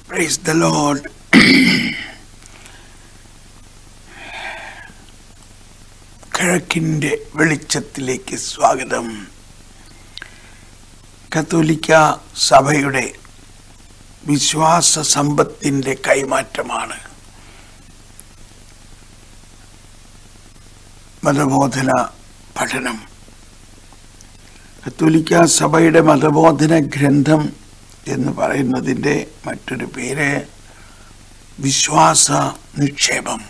Praise the Lord. കിഴക്കിൻ്റെ വെളിച്ചത്തിലേക്ക് സ്വാഗതം കത്തോലിക്ക സഭയുടെ വിശ്വാസ സമ്പത്തിൻ്റെ കൈമാറ്റമാണ് മതബോധന പഠനം കത്തോലിക്ക സഭയുടെ മതബോധന ഗ്രന്ഥം എന്ന് പറയുന്നതിൻ്റെ മറ്റൊരു പേര് വിശ്വാസ നിക്ഷേപം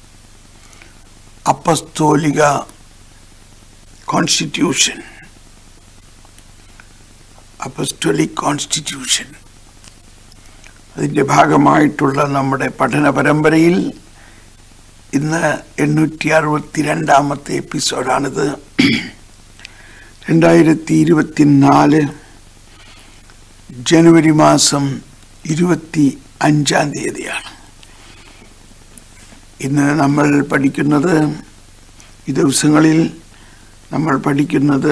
അപ്പസ്തോലിക കോൺസ്റ്റിറ്റ്യൂഷൻ അപ്പസ്തോലിക് കോൺസ്റ്റിറ്റ്യൂഷൻ അതിൻ്റെ ഭാഗമായിട്ടുള്ള നമ്മുടെ പഠന പരമ്പരയിൽ ഇന്ന് എണ്ണൂറ്റി അറുപത്തി രണ്ടാമത്തെ എപ്പിസോഡാണിത് രണ്ടായിരത്തി ഇരുപത്തിനാല് ജനുവരി മാസം ഇരുപത്തി അഞ്ചാം തീയതിയാണ് ഇന്ന് നമ്മൾ പഠിക്കുന്നത് ഈ ദിവസങ്ങളിൽ നമ്മൾ പഠിക്കുന്നത്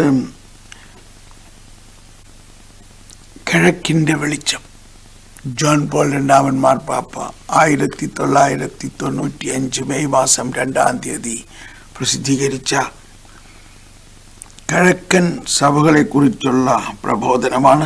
കിഴക്കിൻ്റെ വെളിച്ചം ജോൺ പോൾ രണ്ടാമൻ മാർപ്പാപ്പ ആയിരത്തി തൊള്ളായിരത്തി തൊണ്ണൂറ്റി അഞ്ച് മെയ് മാസം രണ്ടാം തീയതി പ്രസിദ്ധീകരിച്ച കിഴക്കൻ സഭകളെക്കുറിച്ചുള്ള പ്രബോധനമാണ്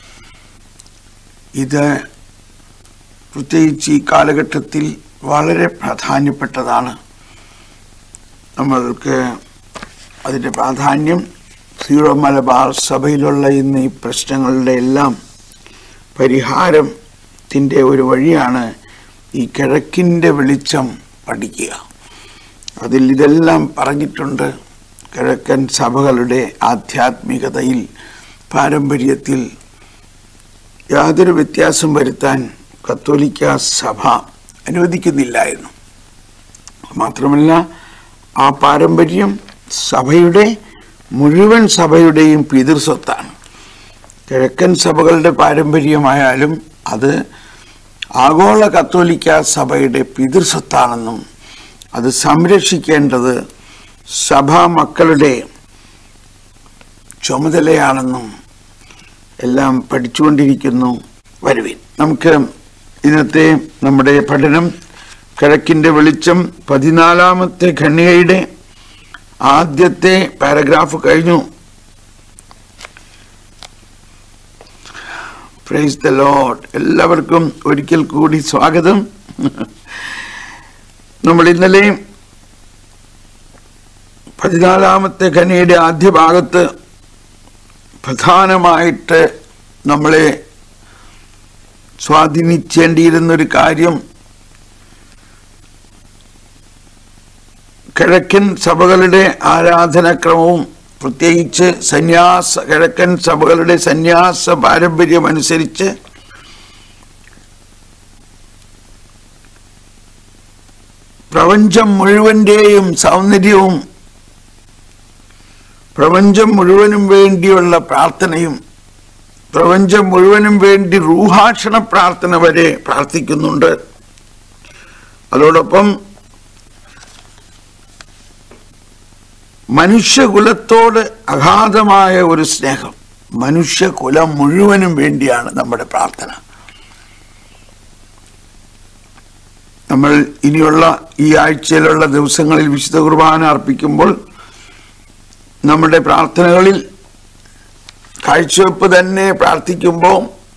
ഇത് പ്രത്യേകിച്ച് ഈ കാലഘട്ടത്തിൽ വളരെ പ്രാധാന്യപ്പെട്ടതാണ് നമ്മൾക്ക് അതിൻ്റെ പ്രാധാന്യം സീറോ മലബാർ സഭയിലുള്ള ഇന്ന് ഈ പ്രശ്നങ്ങളുടെ എല്ലാം പരിഹാരത്തിൻ്റെ ഒരു വഴിയാണ് ഈ കിഴക്കിൻ്റെ വെളിച്ചം പഠിക്കുക അതിൽ ഇതെല്ലാം പറഞ്ഞിട്ടുണ്ട് കിഴക്കൻ സഭകളുടെ ആധ്യാത്മികതയിൽ പാരമ്പര്യത്തിൽ യാതൊരു വ്യത്യാസം വരുത്താൻ കത്തോലിക്ക സഭ അനുവദിക്കുന്നില്ലായിരുന്നു മാത്രമല്ല ആ പാരമ്പര്യം സഭയുടെ മുഴുവൻ സഭയുടെയും പിതൃസ്വത്താണ് കിഴക്കൻ സഭകളുടെ പാരമ്പര്യമായാലും അത് ആഗോള കത്തോലിക്ക സഭയുടെ പിതൃസ്വത്താണെന്നും അത് സംരക്ഷിക്കേണ്ടത് സഭാ മക്കളുടെ ചുമതലയാണെന്നും എല്ലാം പഠിച്ചുകൊണ്ടിരിക്കുന്നു വരുവിൻ നമുക്ക് ഇന്നത്തെ നമ്മുടെ പഠനം കിഴക്കിൻ്റെ വെളിച്ചം പതിനാലാമത്തെ ഖണ്ണികയുടെ ആദ്യത്തെ പാരഗ്രാഫ് കഴിഞ്ഞു പ്രൈസ് ദ ലോഡ് എല്ലാവർക്കും ഒരിക്കൽ കൂടി സ്വാഗതം നമ്മൾ ഇന്നലെ പതിനാലാമത്തെ ഖനിയുടെ ആദ്യ ഭാഗത്ത് പ്രധാനമായിട്ട് നമ്മളെ സ്വാധീനിച്ചേണ്ടിയിരുന്നൊരു കാര്യം കിഴക്കൻ സഭകളുടെ ആരാധനാക്രമവും പ്രത്യേകിച്ച് സന്യാസ കിഴക്കൻ സഭകളുടെ സന്യാസ പാരമ്പര്യം അനുസരിച്ച് പ്രപഞ്ചം മുഴുവൻ്റെയും സൗന്ദര്യവും പ്രപഞ്ചം മുഴുവനും വേണ്ടിയുള്ള പ്രാർത്ഥനയും പ്രപഞ്ചം മുഴുവനും വേണ്ടി റൂഹാക്ഷണ പ്രാർത്ഥന വരെ പ്രാർത്ഥിക്കുന്നുണ്ട് അതോടൊപ്പം മനുഷ്യകുലത്തോട് അഗാധമായ ഒരു സ്നേഹം മനുഷ്യകുലം മുഴുവനും വേണ്ടിയാണ് നമ്മുടെ പ്രാർത്ഥന നമ്മൾ ഇനിയുള്ള ഈ ആഴ്ചയിലുള്ള ദിവസങ്ങളിൽ വിശുദ്ധ കുർബാന അർപ്പിക്കുമ്പോൾ നമ്മുടെ പ്രാർത്ഥനകളിൽ കാഴ്ചവെപ്പ് തന്നെ പ്രാർത്ഥിക്കുമ്പോൾ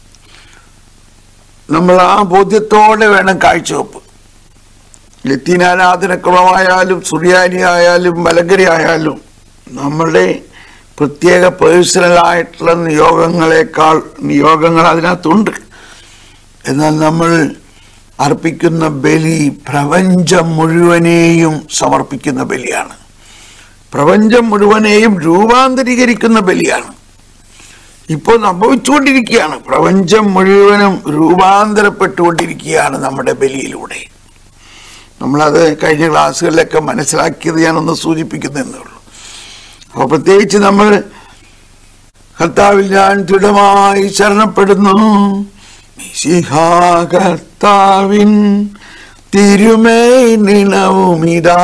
നമ്മൾ ആ ബോധ്യത്തോടെ വേണം കാഴ്ചവെപ്പ് ലത്തീൻ ആരാധനക്രമമായാലും സുറിയാനി ആയാലും മലങ്കരി ആയാലും നമ്മളുടെ പ്രത്യേക പേഴ്സണലായിട്ടുള്ള നിയോഗങ്ങളെക്കാൾ നിയോഗങ്ങൾ അതിനകത്തുണ്ട് എന്നാൽ നമ്മൾ അർപ്പിക്കുന്ന ബലി പ്രപഞ്ചം മുഴുവനെയും സമർപ്പിക്കുന്ന ബലിയാണ് പ്രപഞ്ചം മുഴുവനെയും രൂപാന്തരീകരിക്കുന്ന ബലിയാണ് ഇപ്പോൾ സംഭവിച്ചുകൊണ്ടിരിക്കുകയാണ് പ്രപഞ്ചം മുഴുവനും രൂപാന്തരപ്പെട്ടുകൊണ്ടിരിക്കുകയാണ് നമ്മുടെ ബലിയിലൂടെ നമ്മളത് കഴിഞ്ഞ ക്ലാസ്സുകളിലൊക്കെ മനസ്സിലാക്കിയത് ഞാനൊന്ന് സൂചിപ്പിക്കുന്നതേ ഉള്ളൂ അപ്പോൾ പ്രത്യേകിച്ച് നമ്മൾ കർത്താവിൽ ഞാൻ ദൃഢമായി ശരണപ്പെടുന്നു മിശിഹാ കർത്താവിൻ തിരുമേ നിണവുമിതാ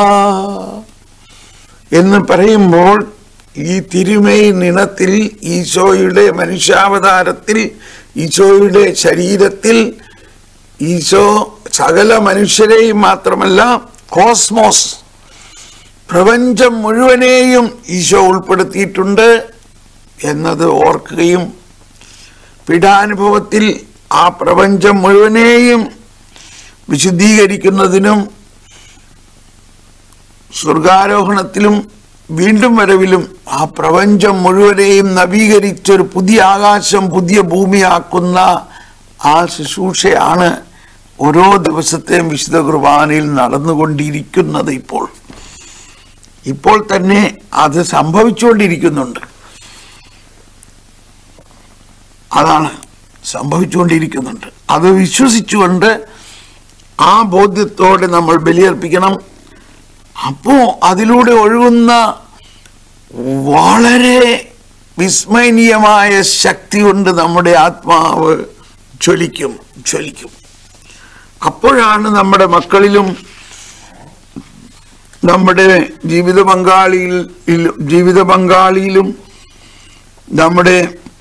എന്ന് പറയുമ്പോൾ ഈ തിരുമൈ നിണത്തിൽ ഈശോയുടെ മനുഷ്യാവതാരത്തിൽ ഈശോയുടെ ശരീരത്തിൽ ഈശോ സകല മനുഷ്യരെയും മാത്രമല്ല കോസ്മോസ് പ്രപഞ്ചം മുഴുവനെയും ഈശോ ഉൾപ്പെടുത്തിയിട്ടുണ്ട് എന്നത് ഓർക്കുകയും പീഠാനുഭവത്തിൽ ആ പ്രപഞ്ചം മുഴുവനെയും വിശുദ്ധീകരിക്കുന്നതിനും സ്വർഗാരോഹണത്തിലും വീണ്ടും വരവിലും ആ പ്രപഞ്ചം മുഴുവനെയും നവീകരിച്ചൊരു പുതിയ ആകാശം പുതിയ ഭൂമിയാക്കുന്ന ആ ശുശ്രൂഷയാണ് ഓരോ ദിവസത്തെയും വിശുദ്ധ കുർബാനയിൽ നടന്നുകൊണ്ടിരിക്കുന്നത് ഇപ്പോൾ ഇപ്പോൾ തന്നെ അത് സംഭവിച്ചുകൊണ്ടിരിക്കുന്നുണ്ട് അതാണ് സംഭവിച്ചുകൊണ്ടിരിക്കുന്നുണ്ട് അത് വിശ്വസിച്ചുകൊണ്ട് ആ ബോധ്യത്തോടെ നമ്മൾ ബലിയർപ്പിക്കണം അപ്പോ അതിലൂടെ ഒഴുകുന്ന വളരെ വിസ്മയനീയമായ ശക്തി കൊണ്ട് നമ്മുടെ ആത്മാവ് ജ്വലിക്കും ജ്വലിക്കും അപ്പോഴാണ് നമ്മുടെ മക്കളിലും നമ്മുടെ ജീവിത പങ്കാളിയിൽ ജീവിത പങ്കാളിയിലും നമ്മുടെ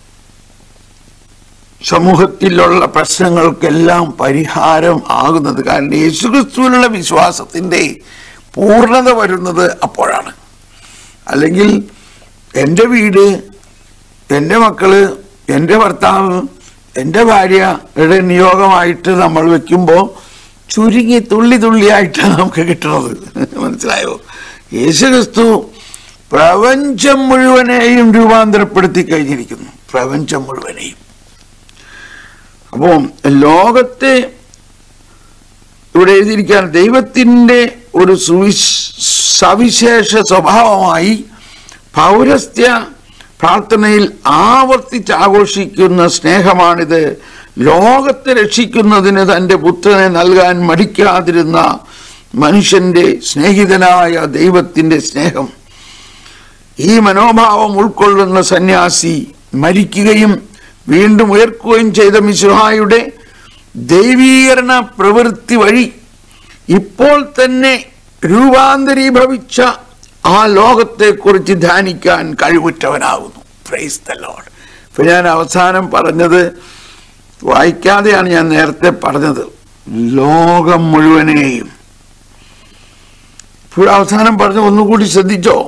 സമൂഹത്തിലുള്ള പ്രശ്നങ്ങൾക്കെല്ലാം പരിഹാരം ആകുന്നത് കാരണം യേശുക്രിസ്തുവിലുള്ള വിശ്വാസത്തിൻ്റെ പൂർണ്ണത വരുന്നത് അപ്പോഴാണ് അല്ലെങ്കിൽ എൻ്റെ വീട് എൻ്റെ മക്കള് എൻ്റെ ഭർത്താവ് എൻ്റെ ഭാര്യയുടെ നിയോഗമായിട്ട് നമ്മൾ വെക്കുമ്പോൾ ചുരുങ്ങി തുള്ളി തുള്ളിയായിട്ടാണ് നമുക്ക് കിട്ടുന്നത് മനസ്സിലായോ യേശുക്രിസ്തു പ്രപഞ്ചം മുഴുവനെയും രൂപാന്തരപ്പെടുത്തി കഴിഞ്ഞിരിക്കുന്നു പ്രപഞ്ചം മുഴുവനെയും അപ്പോൾ ലോകത്തെ ഇവിടെ എഴുതിയിരിക്കാൻ ദൈവത്തിൻ്റെ ഒരു സുവിശ് സവിശേഷ സ്വഭാവമായി പൗരസ്ത്യ പ്രാർത്ഥനയിൽ ആവർത്തിച്ച് ആഘോഷിക്കുന്ന സ്നേഹമാണിത് ലോകത്തെ രക്ഷിക്കുന്നതിന് തൻ്റെ പുത്രനെ നൽകാൻ മടിക്കാതിരുന്ന മനുഷ്യന്റെ സ്നേഹിതനായ ദൈവത്തിൻ്റെ സ്നേഹം ഈ മനോഭാവം ഉൾക്കൊള്ളുന്ന സന്യാസി മരിക്കുകയും വീണ്ടും ഉയർക്കുകയും ചെയ്ത മിശുഹായുടെ ദൈവീകരണ പ്രവൃത്തി വഴി ഇപ്പോൾ തന്നെ രൂപാന്തരീഭവിച്ച ആ ലോകത്തെക്കുറിച്ച് ധ്യാനിക്കാൻ കഴിവുറ്റവനാകുന്നു പ്രൈസ് ദ ലോഡ് ഇപ്പൊ ഞാൻ അവസാനം പറഞ്ഞത് വായിക്കാതെയാണ് ഞാൻ നേരത്തെ പറഞ്ഞത് ലോകം മുഴുവനെയും ഇപ്പോൾ അവസാനം പറഞ്ഞ ഒന്നുകൂടി ശ്രദ്ധിച്ചോ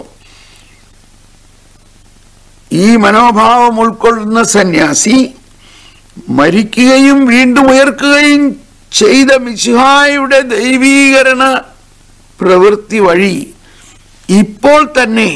ഈ മനോഭാവം ഉൾക്കൊള്ളുന്ന സന്യാസി മരിക്കുകയും വീണ്ടും ഉയർക്കുകയും ചെയ്ത മിശിഹായുടെ ദൈവീകരണ പ്രവൃത്തി വഴി ഇപ്പോൾ തന്നെ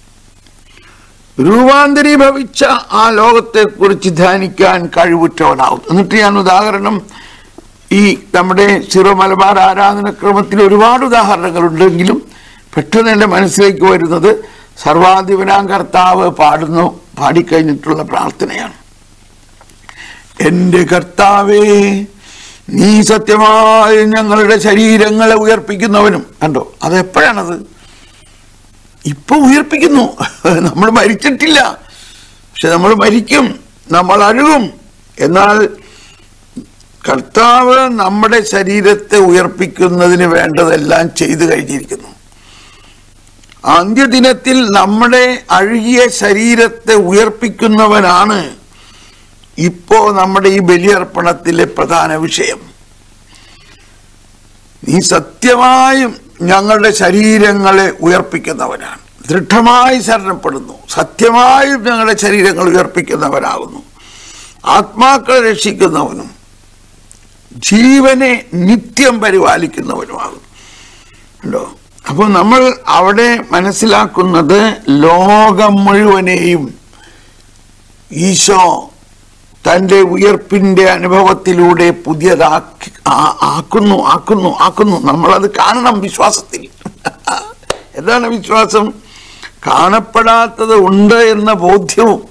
രൂപാന്തരീഭവിച്ച ആ ലോകത്തെക്കുറിച്ച് ധ്യാനിക്കാൻ കഴിവുറ്റവനാവും എന്നിട്ട് ഞാൻ ഉദാഹരണം ഈ നമ്മുടെ സിറോ മലബാർ ആരാധനക്രമത്തിൽ ഒരുപാട് ഉദാഹരണങ്ങളുണ്ടെങ്കിലും പെട്ടെന്ന് എൻ്റെ മനസ്സിലേക്ക് വരുന്നത് സർവാധിപനാം കർത്താവ് പാടുന്നു പാടിക്കഴിഞ്ഞിട്ടുള്ള പ്രാർത്ഥനയാണ് എൻ്റെ കർത്താവേ നീ സത്യമായി ഞങ്ങളുടെ ശരീരങ്ങളെ ഉയർപ്പിക്കുന്നവനും കണ്ടോ അതെപ്പോഴാണത് ഇപ്പൊ ഉയർപ്പിക്കുന്നു നമ്മൾ മരിച്ചിട്ടില്ല പക്ഷെ നമ്മൾ മരിക്കും നമ്മൾ അഴുകും എന്നാൽ കർത്താവ് നമ്മുടെ ശരീരത്തെ ഉയർപ്പിക്കുന്നതിന് വേണ്ടതെല്ലാം ചെയ്തു കഴിഞ്ഞിരിക്കുന്നു അന്ത്യദിനത്തിൽ നമ്മുടെ അഴുകിയ ശരീരത്തെ ഉയർപ്പിക്കുന്നവനാണ് ഇപ്പോ നമ്മുടെ ഈ ബലിയർപ്പണത്തിലെ പ്രധാന വിഷയം നീ സത്യമായും ഞങ്ങളുടെ ശരീരങ്ങളെ ഉയർപ്പിക്കുന്നവനാണ് ദൃഢമായി ശരണപ്പെടുന്നു സത്യമായും ഞങ്ങളുടെ ശരീരങ്ങൾ ഉയർപ്പിക്കുന്നവനാകുന്നു ആത്മാക്കളെ രക്ഷിക്കുന്നവനും ജീവനെ നിത്യം പരിപാലിക്കുന്നവനുമാകും ഉണ്ടോ അപ്പോൾ നമ്മൾ അവിടെ മനസ്സിലാക്കുന്നത് ലോകം മുഴുവനെയും ഈശോ തൻ്റെ ഉയർപ്പിൻ്റെ അനുഭവത്തിലൂടെ പുതിയതാക്കി ആ- ആക്കുന്നു ആക്കുന്നു ആക്കുന്നു നമ്മളത് കാണണം വിശ്വാസത്തിൽ എന്താണ് വിശ്വാസം കാണപ്പെടാത്തത് ഉണ്ട് എന്ന ബോധ്യവും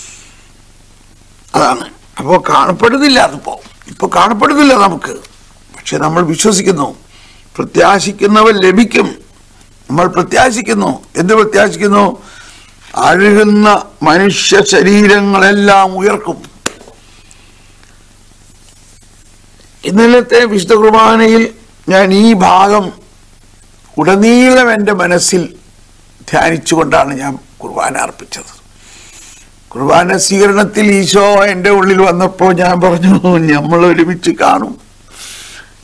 അതാണ് അപ്പോൾ കാണപ്പെടുന്നില്ല അതിപ്പോ ഇപ്പോൾ കാണപ്പെടുന്നില്ല നമുക്ക് പക്ഷെ നമ്മൾ വിശ്വസിക്കുന്നു പ്രത്യാശിക്കുന്നവൻ ലഭിക്കും നമ്മൾ പ്രത്യാശിക്കുന്നു എന്ത് പ്രത്യാശിക്കുന്നു അഴുകുന്ന മനുഷ്യ ശരീരങ്ങളെല്ലാം ഉയർക്കും ഇന്നലത്തെ വിശുദ്ധ കുർബാനയിൽ ഞാൻ ഈ ഭാഗം ഉടനീളം എൻ്റെ മനസ്സിൽ ധ്യാനിച്ചുകൊണ്ടാണ് ഞാൻ കുർബാന അർപ്പിച്ചത് കുർബാന സ്വീകരണത്തിൽ ഈശോ എൻ്റെ ഉള്ളിൽ വന്നപ്പോൾ ഞാൻ പറഞ്ഞു നമ്മൾ ഒരുമിച്ച് കാണും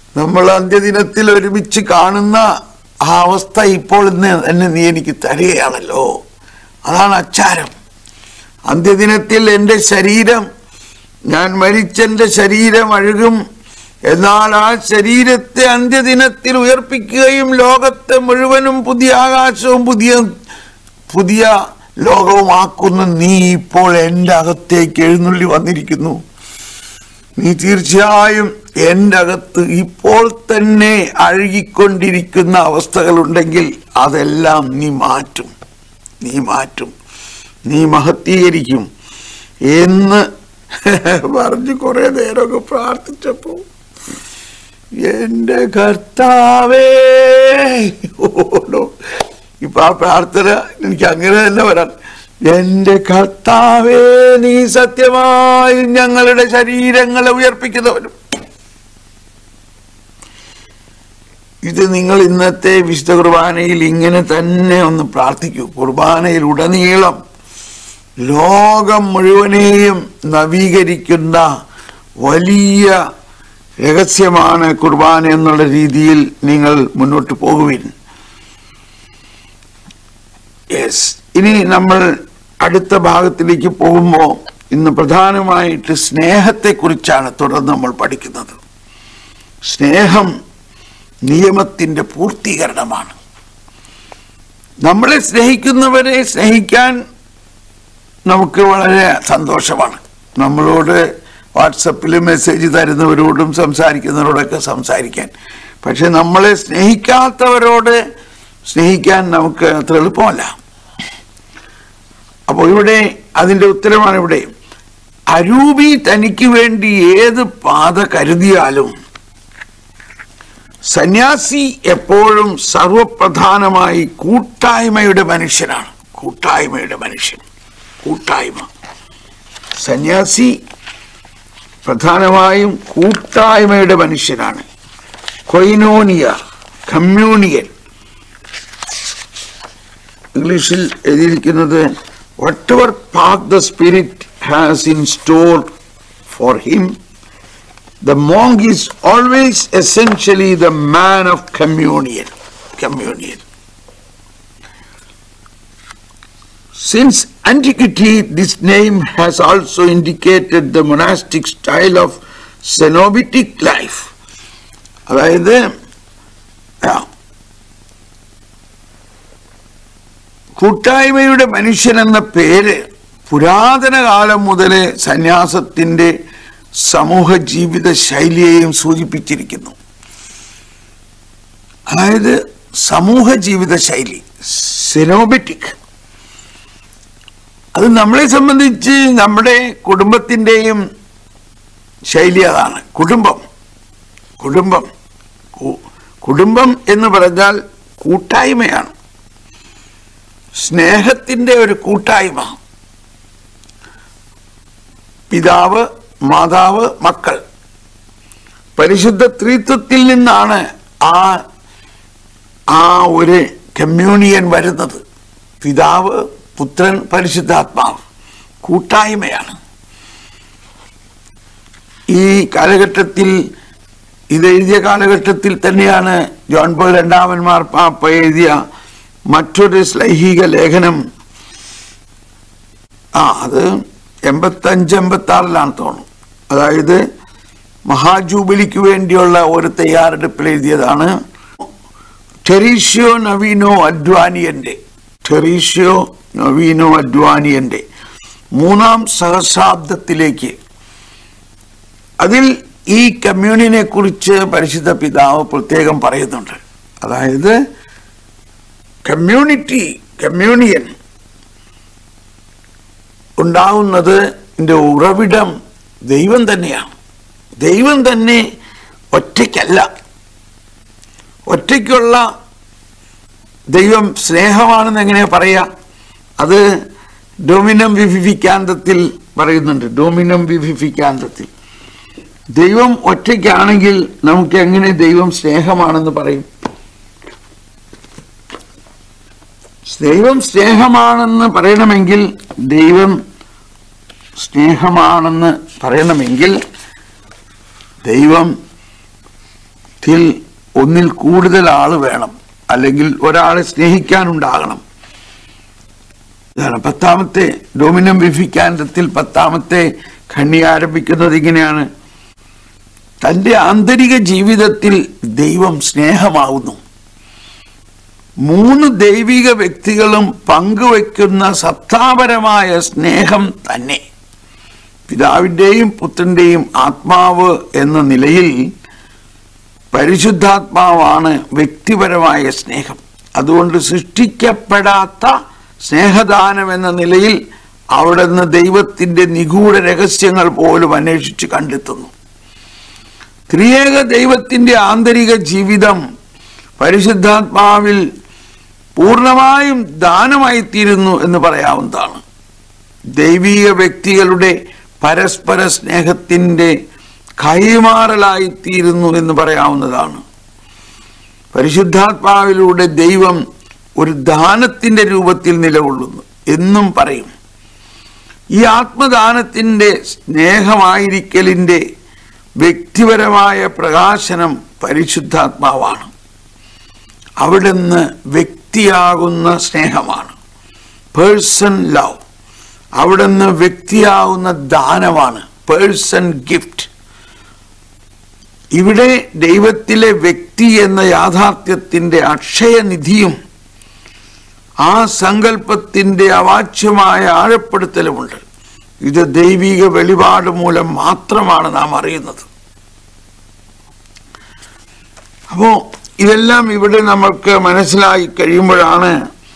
നമ്മൾ അന്ത്യദിനത്തിൽ ഒരുമിച്ച് കാണുന്ന ആ അവസ്ഥ ഇപ്പോൾ ഇന്ന് എന്നെ നീ എനിക്ക് തരികയാണല്ലോ അതാണ് അച്ചാരം അന്ത്യദിനത്തിൽ എൻ്റെ ശരീരം ഞാൻ മരിച്ചെൻ്റെ ശരീരം അഴുകും എന്നാൽ ആ ശരീരത്തെ അന്ത്യദിനത്തിൽ ഉയർപ്പിക്കുകയും ലോകത്തെ മുഴുവനും പുതിയ ആകാശവും പുതിയ പുതിയ ലോകവുമാക്കുന്ന നീ ഇപ്പോൾ എൻ്റെ അകത്തേക്ക് എഴുന്നള്ളി വന്നിരിക്കുന്നു നീ തീർച്ചയായും എൻ്റെ അകത്ത് ഇപ്പോൾ തന്നെ അഴുകിക്കൊണ്ടിരിക്കുന്ന അവസ്ഥകളുണ്ടെങ്കിൽ അതെല്ലാം നീ മാറ്റും നീ മാറ്റും നീ മഹത്തീകരിക്കും എന്ന് പറഞ്ഞ് കുറെ നേരമൊക്കെ പ്രാർത്ഥിച്ചപ്പോ എന്റെ കർത്താവേ ഓടോ ഇപ്പൊ ആ പ്രാർത്ഥന എനിക്ക് അങ്ങനെ തന്നെ വരാൻ എന്റെ കർത്താവേ നീ സത്യമായും ഞങ്ങളുടെ ശരീരങ്ങളെ ഉയർപ്പിക്കുന്നവനും ഇത് നിങ്ങൾ ഇന്നത്തെ വിശുദ്ധ കുർബാനയിൽ ഇങ്ങനെ തന്നെ ഒന്ന് പ്രാർത്ഥിക്കൂ കുർബാനയിൽ ഉടനീളം ലോകം മുഴുവനെയും നവീകരിക്കുന്ന വലിയ രഹസ്യമാണ് കുർബാന എന്നുള്ള രീതിയിൽ നിങ്ങൾ മുന്നോട്ട് പോകുവിൻ യെസ് ഇനി നമ്മൾ അടുത്ത ഭാഗത്തിലേക്ക് പോകുമ്പോൾ ഇന്ന് പ്രധാനമായിട്ട് സ്നേഹത്തെക്കുറിച്ചാണ് തുടർന്ന് നമ്മൾ പഠിക്കുന്നത് സ്നേഹം നിയമത്തിന്റെ പൂർത്തീകരണമാണ് നമ്മളെ സ്നേഹിക്കുന്നവരെ സ്നേഹിക്കാൻ നമുക്ക് വളരെ സന്തോഷമാണ് നമ്മളോട് വാട്സപ്പിൽ മെസ്സേജ് തരുന്നവരോടും സംസാരിക്കുന്നവരോടൊക്കെ സംസാരിക്കാൻ പക്ഷെ നമ്മളെ സ്നേഹിക്കാത്തവരോട് സ്നേഹിക്കാൻ നമുക്ക് അത്ര എളുപ്പമല്ല അപ്പോൾ ഇവിടെ അതിൻ്റെ ഉത്തരമാണ് ഇവിടെ അരൂപി തനിക്ക് വേണ്ടി ഏത് പാത കരുതിയാലും സന്യാസി എപ്പോഴും സർവപ്രധാനമായി കൂട്ടായ്മയുടെ മനുഷ്യനാണ് കൂട്ടായ്മയുടെ മനുഷ്യൻ കൂട്ടായ്മ സന്യാസി പ്രധാനമായും കൂട്ടായ്മയുടെ മനുഷ്യനാണ് കൊയിനോനിയ കമ്മ്യൂണിയൻ ഇംഗ്ലീഷിൽ എഴുതിയിരിക്കുന്നത് whatever path the spirit has in store for him the monk is always essentially the man of communion communion since antiquity this name has also indicated the monastic style of cenobitic life അതായത് ആ, കൂട്ടായ്മയുടെ മനുഷ്യൻ എന്ന പേര് പുരാതന കാലം മുതലേ സന്യാസത്തിന്റെ സമൂഹ ജീവിത ശൈലിയെയും സൂചിപ്പിച്ചിരിക്കുന്നു അതായത് സമൂഹ ജീവിത ശൈലി സിനോബറ്റിക് അത് നമ്മളെ സംബന്ധിച്ച് നമ്മുടെ കുടുംബത്തിൻ്റെയും ശൈലി അതാണ് കുടുംബം കുടുംബം കു- കുടുംബം എന്ന് പറഞ്ഞാൽ കൂട്ടായ്മയാണ് സ്നേഹത്തിൻ്റെ ഒരു കൂട്ടായ്മ പിതാവ് മാതാവ് മക്കൾ പരിശുദ്ധ ത്രിത്വത്തിൽ നിന്നാണ് ആ ആ ഒരു കമ്മ്യൂണിയൻ വരുന്നത് പിതാവ് പുത്രൻ പരിശുദ്ധാത്മാവ് കൂട്ടായ്മയാണ് ഈ കാലഘട്ടത്തിൽ ഇത് എഴുതിയ കാലഘട്ടത്തിൽ തന്നെയാണ് ജോൺ പോൾ രണ്ടാമൻ മാർപ്പാപ്പ എഴുതിയ മറ്റൊരു ശ്ലൈഹിക ലേഖനം ആ അത് എൺപത്തഞ്ച് എൺപത്തി ആറിലാണ് തോന്നുന്നു അതായത് മഹാജൂബിലിക്ക് വേണ്ടിയുള്ള ഒരു തയ്യാറെടുപ്പിൽ എഴുതിയതാണ് ടെറീഷ്യോ നവീനോ അഡ്വാനിയന്റെ ടെറീഷ്യോ നവീനോ അഡ്വാനിയന്റെ മൂന്നാം സഹസ്രാബ്ദത്തിലേക്ക് അതിൽ ഈ കമ്മ്യൂണിനെ കുറിച്ച് പരിശുദ്ധ പിതാവ് പ്രത്യേകം പറയുന്നുണ്ട് അതായത് കമ്മ്യൂണിറ്റി കമ്മ്യൂണിയൻ ഉണ്ടാവുന്നത് ന്റെ ഉറവിടം ദൈവം തന്നെയാണ് ദൈവം തന്നെ ഒറ്റയ്ക്കല്ല ഒറ്റയ്ക്കുള്ള ദൈവം സ്നേഹമാണെന്ന് എങ്ങനെയാ പറയാ അത് ഡൊമിനം വിഭിഫിക്കാന്തത്തിൽ പറയുന്നുണ്ട് ഡൊമിനം വിഭിഫിക്കാന്തത്തിൽ ദൈവം ഒറ്റയ്ക്കാണെങ്കിൽ നമുക്ക് എങ്ങനെ ദൈവം സ്നേഹമാണെന്ന് പറയും ദൈവം സ്നേഹമാണെന്ന് പറയണമെങ്കിൽ ദൈവം സ്നേഹമാണെന്ന് പറയണമെങ്കിൽ ദൈവം ത്തിൽ ഒന്നിൽ കൂടുതൽ ആള് വേണം അല്ലെങ്കിൽ ഒരാളെ സ്നേഹിക്കാനുണ്ടാകണം ഇതാണ് പത്താമത്തെ ഡൊമിനം വിഫിക്കാൻഡത്തിൽ പത്താമത്തെ ഖണ്ണി ആരംഭിക്കുന്നത് ഇങ്ങനെയാണ് തന്റെ ആന്തരിക ജീവിതത്തിൽ ദൈവം സ്നേഹമാവുന്നു മൂന്ന് ദൈവിക വ്യക്തികളും പങ്കുവെക്കുന്ന സത്താപരമായ സ്നേഹം തന്നെ പിതാവിൻ്റെയും പുത്രൻ്റെയും ആത്മാവ് എന്ന നിലയിൽ പരിശുദ്ധാത്മാവാണ് വ്യക്തിപരമായ സ്നേഹം അതുകൊണ്ട് സൃഷ്ടിക്കപ്പെടാത്ത സ്നേഹദാനം എന്ന നിലയിൽ അവിടുന്ന് ദൈവത്തിന്റെ നിഗൂഢ രഹസ്യങ്ങൾ പോലും അന്വേഷിച്ച് കണ്ടെത്തുന്നു ത്രിയേക ദൈവത്തിന്റെ ആന്തരിക ജീവിതം പരിശുദ്ധാത്മാവിൽ പൂർണ്ണമായും ദാനമായിത്തീരുന്നു എന്ന് പറയാവുന്നതാണ് ദൈവീക വ്യക്തികളുടെ പരസ്പര സ്നേഹത്തിന്റെ കൈമാറലായിത്തീരുന്നു എന്ന് പറയാവുന്നതാണ് പരിശുദ്ധാത്മാവിലൂടെ ദൈവം ഒരു ദാനത്തിന്റെ രൂപത്തിൽ നിലകൊള്ളുന്നു എന്നും പറയും ഈ ആത്മദാനത്തിന്റെ സ്നേഹമായിരിക്കലിന്റെ വ്യക്തിപരമായ പ്രകാശനം പരിശുദ്ധാത്മാവാണ് അവിടുന്ന് വ്യക്തിയാകുന്ന സ്നേഹമാണ് പേഴ്സൺ ലവ് അവിടുന്ന് വ്യക്തിയാകുന്ന ദാനമാണ് പേഴ്സൺ ഗിഫ്റ്റ് ഇവിടെ ദൈവത്തിലെ വ്യക്തി എന്ന യാഥാർത്ഥ്യത്തിന്റെ അക്ഷയനിധിയും ആ സങ്കല്പത്തിന്റെ അവാച്യമായ ആഴപ്പെടുത്തലുമുണ്ട് ഇത് ദൈവിക വെളിപാട് മൂലം മാത്രമാണ് നാം അറിയുന്നത് അപ്പോ ഇതെല്ലാം ഇവിടെ നമ്മൾക്ക് മനസ്സിലായി കഴിയുമ്പോഴാണ്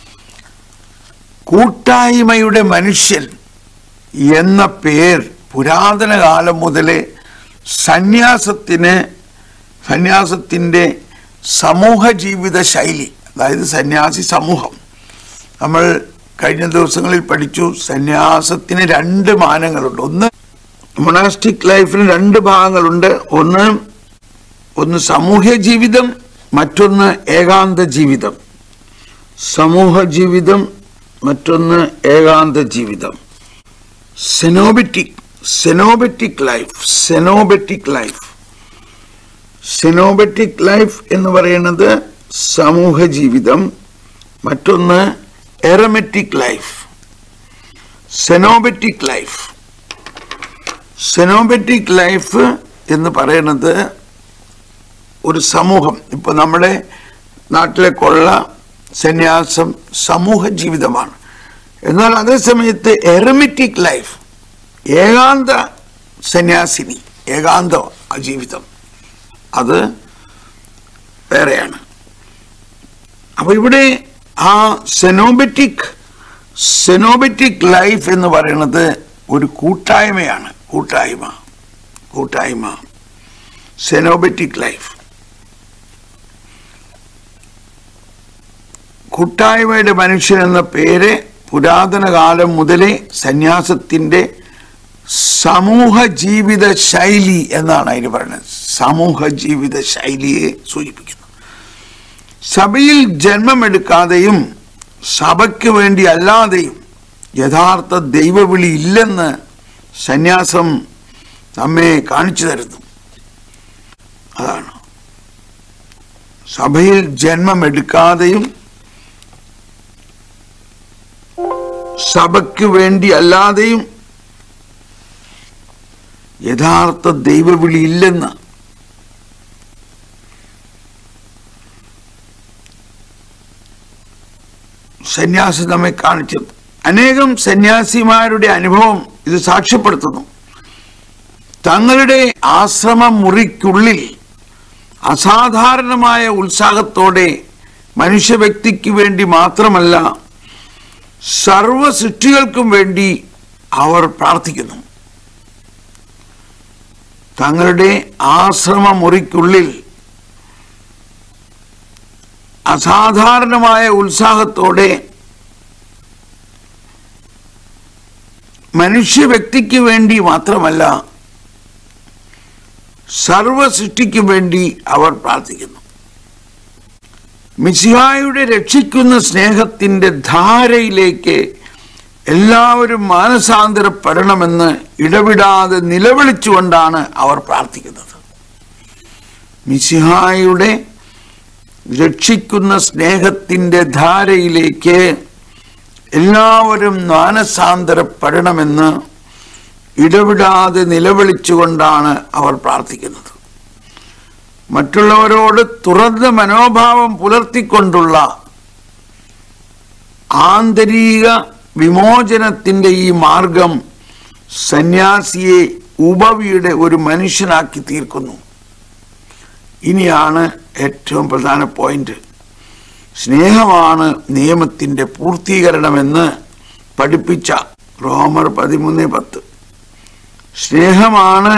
കൂട്ടായ്മയുടെ മനുഷ്യൻ എന്ന പേർ പുരാതന കാലം മുതലേ സന്യാസത്തിന് സന്യാസത്തിൻ്റെ സമൂഹ ജീവിത ശൈലി അതായത് സന്യാസി സമൂഹം നമ്മൾ കഴിഞ്ഞ ദിവസങ്ങളിൽ പഠിച്ചു സന്യാസത്തിന് രണ്ട് മാനങ്ങളുണ്ട് ഒന്ന് മൊണാസ്റ്റിക് ലൈഫിന് രണ്ട് ഭാഗങ്ങളുണ്ട് ഒന്ന് ഒന്ന് സാമൂഹ്യ ജീവിതം മറ്റൊന്ന് ഏകാന്ത ജീവിതം സമൂഹ ജീവിതം മറ്റൊന്ന് ഏകാന്ത ജീവിതം cenobitic cenobitic life cenobitic life cenobitic life എന്ന് പറയുന്നത് സമൂഹ ജീവിതം മറ്റൊന്ന് eremitic life cenobitic life cenobitic life എന്ന് പറയുന്നത് ഒരു സമൂഹം ഇപ്പൊ നമ്മുടെ നാട്ടിലെ കൊള്ള സന്യാസം സമൂഹ ജീവിതമാണ് എന്നാൽ അതേ സമയത്ത് എറമെറ്റിക് ലൈഫ് ഏകാന്ത സന്യാസിനി ഏകാന്ത ജീവിതം അത് വേറെയാണ് അപ്പൊ ഇവിടെ ആ സെനോബറ്റിക് സെനോബറ്റിക് ലൈഫ് എന്ന് പറയുന്നത് ഒരു കൂട്ടായ്മയാണ് കൂട്ടായ്മ കൂട്ടായ്മ സെനോബറ്റിക് ലൈഫ് കൂട്ടായ്മയുടെ മനുഷ്യൻ എന്ന പേര് പുരാതന കാലം മുതലേ സന്യാസത്തിന്റെ സമൂഹ ജീവിത ശൈലി എന്നാണ് അതിന് പറയുന്നത് സമൂഹ ജീവിത ശൈലിയെ സൂചിപ്പിക്കുന്നു സഭയിൽ ജന്മമെടുക്കാതെയും സഭയ്ക്ക് വേണ്ടി അല്ലാതെയും യഥാർത്ഥ ദൈവവിളി ഇല്ലെന്ന് സന്യാസം നമ്മെ കാണിച്ചു തരുന്നു അതാണ് സഭയിൽ ജന്മമെടുക്കാതെയും സഭയ്ക്ക് വേണ്ടി അല്ലാതെയും യഥാർത്ഥ ദൈവവിളി ഇല്ലെന്ന് സന്യാസം നമ്മെ കാണിച്ചത് അനേകം സന്യാസിമാരുടെ അനുഭവം ഇത് സാക്ഷ്യപ്പെടുത്തുന്നു തങ്ങളുടെ ആശ്രമ മുറിക്കുള്ളിൽ അസാധാരണമായ ഉത്സാഹത്തോടെ മനുഷ്യ വ്യക്തിക്ക് വേണ്ടി മാത്രമല്ല സർവ സൃഷ്ടികൾക്കും വേണ്ടി അവർ പ്രാർത്ഥിക്കുന്നു തങ്ങളുടെ ആശ്രമ മുറിക്കുള്ളിൽ അസാധാരണമായ ഉത്സാഹത്തോടെ മനുഷ്യ വ്യക്തിക്ക് വേണ്ടി മാത്രമല്ല സർവ സൃഷ്ടിക്കും വേണ്ടി അവർ പ്രാർത്ഥിക്കുന്നു മിസിഹായുടെ രക്ഷിക്കുന്ന സ്നേഹത്തിന്റെ ധാരയിലേക്ക് എല്ലാവരും മാനസാന്തരപ്പെടണമെന്ന് ഇടവിടാതെ നിലവിളിച്ചുകൊണ്ടാണ് അവർ പ്രാർത്ഥിക്കുന്നത് മിശിഹായുടെ രക്ഷിക്കുന്ന സ്നേഹത്തിന്റെ ധാരയിലേക്ക് എല്ലാവരും മാനസാന്തരപ്പെടണമെന്ന് ഇടവിടാതെ നിലവിളിച്ചുകൊണ്ടാണ് അവർ പ്രാർത്ഥിക്കുന്നത് മറ്റുള്ളവരോട് തുറന്ന മനോഭാവം പുലർത്തിക്കൊണ്ടുള്ള ആന്തരിക വിമോചനത്തിന്റെ ഈ മാർഗം സന്യാസിയെ ഉപവിയുടെ ഒരു മനുഷ്യനാക്കി തീർക്കുന്നു ഇനിയാണ് ഏറ്റവും പ്രധാന പോയിന്റ് സ്നേഹമാണ് നിയമത്തിന്റെ പൂർത്തീകരണമെന്ന് പഠിപ്പിച്ച റോമർ പതിമൂന്ന് പത്ത് സ്നേഹമാണ്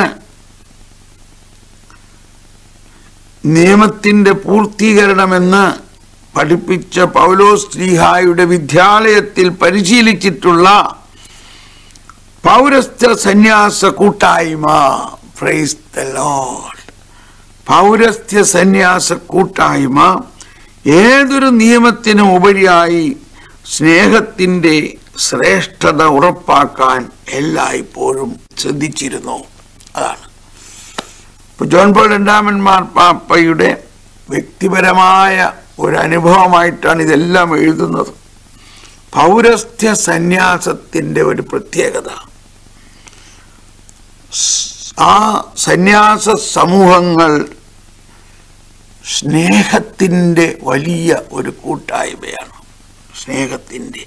നിയമത്തിന്റെ പൂർത്തീകരണമെന്ന് പഠിപ്പിച്ച പൗലോസ് ശ്രീഹായുടെ വിദ്യാലയത്തിൽ പരിശീലിച്ചിട്ടുള്ള പൗരസ്ത്യ സന്യാസ കൂട്ടായ്മ പ്രൈസ് ദ ലോർഡ് പൗരസ്ത്യ സന്യാസ കൂട്ടായ്മ ഏതൊരു നിയമത്തിനും ഉപരിയായി സ്നേഹത്തിന്റെ ശ്രേഷ്ഠത ഉറപ്പാക്കാൻ എല്ലായ്പ്പോഴും ശ്രദ്ധിച്ചിരുന്നു അതാണ് ഇപ്പൊ ജോൺ പോൾ രണ്ടാമൻ മാർപ്പാപ്പയുടെ വ്യക്തിപരമായ ഒരു അനുഭവമായിട്ടാണ് ഇതെല്ലാം എഴുതുന്നത് പൗരസ്ത്യ സന്യാസത്തിന്റെ ഒരു പ്രത്യേകത സ്- ആ സന്യാസ സമൂഹങ്ങൾ സ്നേഹത്തിന്റെ വലിയ ഒരു കൂട്ടായ്മയാണ് സ്നേഹത്തിന്റെ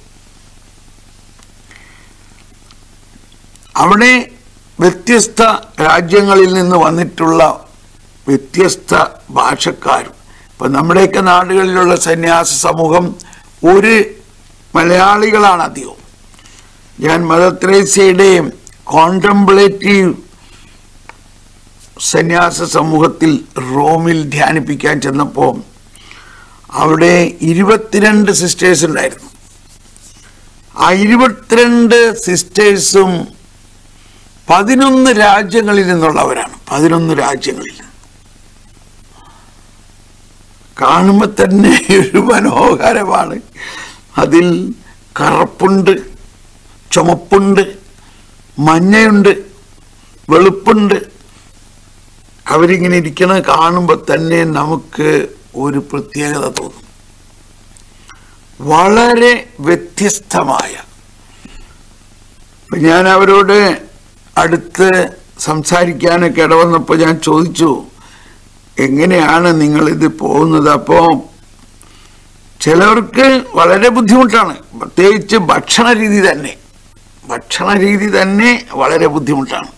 അവിടെ വ്യത്യസ്ത രാജ്യങ്ങളിൽ നിന്ന് വന്നിട്ടുള്ള വ്യത്യസ്ത ഭാഷക്കാരും ഇപ്പൊ നമ്മുടെയൊക്കെ നാടുകളിലുള്ള സന്യാസ സമൂഹം ഒരു മലയാളികളാണ് അധികവും ഞാൻ മദർ ത്രേസ്യയുടെയും കോണ്ടംപ്ലേറ്റീവ് സന്യാസ സമൂഹത്തിൽ റോമിൽ ധ്യാനിപ്പിക്കാൻ ചെന്നപ്പോൾ അവിടെ ഇരുപത്തിരണ്ട് സിസ്റ്റേഴ്സ് ഉണ്ടായിരുന്നു ആ ഇരുപത്തിരണ്ട് സിസ്റ്റേഴ്സും പതിനൊന്ന് രാജ്യങ്ങളിൽ നിന്നുള്ളവരാണ് പതിനൊന്ന് രാജ്യങ്ങളിൽ നിന്ന്. കാണുമ്പോൾ തന്നെ ഒരു മനോഹരമാണ് അതിൽ കറുപ്പുണ്ട് ചുമപ്പുണ്ട് മഞ്ഞയുണ്ട് വെളുപ്പുണ്ട് അവരിങ്ങനെ ഇരിക്കണ കാണുമ്പോൾ തന്നെ നമുക്ക് ഒരു പ്രത്യേകത തോന്നും വളരെ വ്യത്യസ്തമായ ഇപ്പൊ ഞാൻ അവരോട് അടുത്ത് സംസാരിക്കാനൊക്കെ ഇടവന്നപ്പോൾ ഞാൻ ചോദിച്ചു എങ്ങനെയാണ് നിങ്ങൾ ഇത് പോകുന്നത് അപ്പോൾ ചിലവർക്ക് വളരെ ബുദ്ധിമുട്ടാണ് പ്രത്യേകിച്ച് ഭക്ഷണ രീതി തന്നെ ഭക്ഷണ രീതി തന്നെ വളരെ ബുദ്ധിമുട്ടാണ്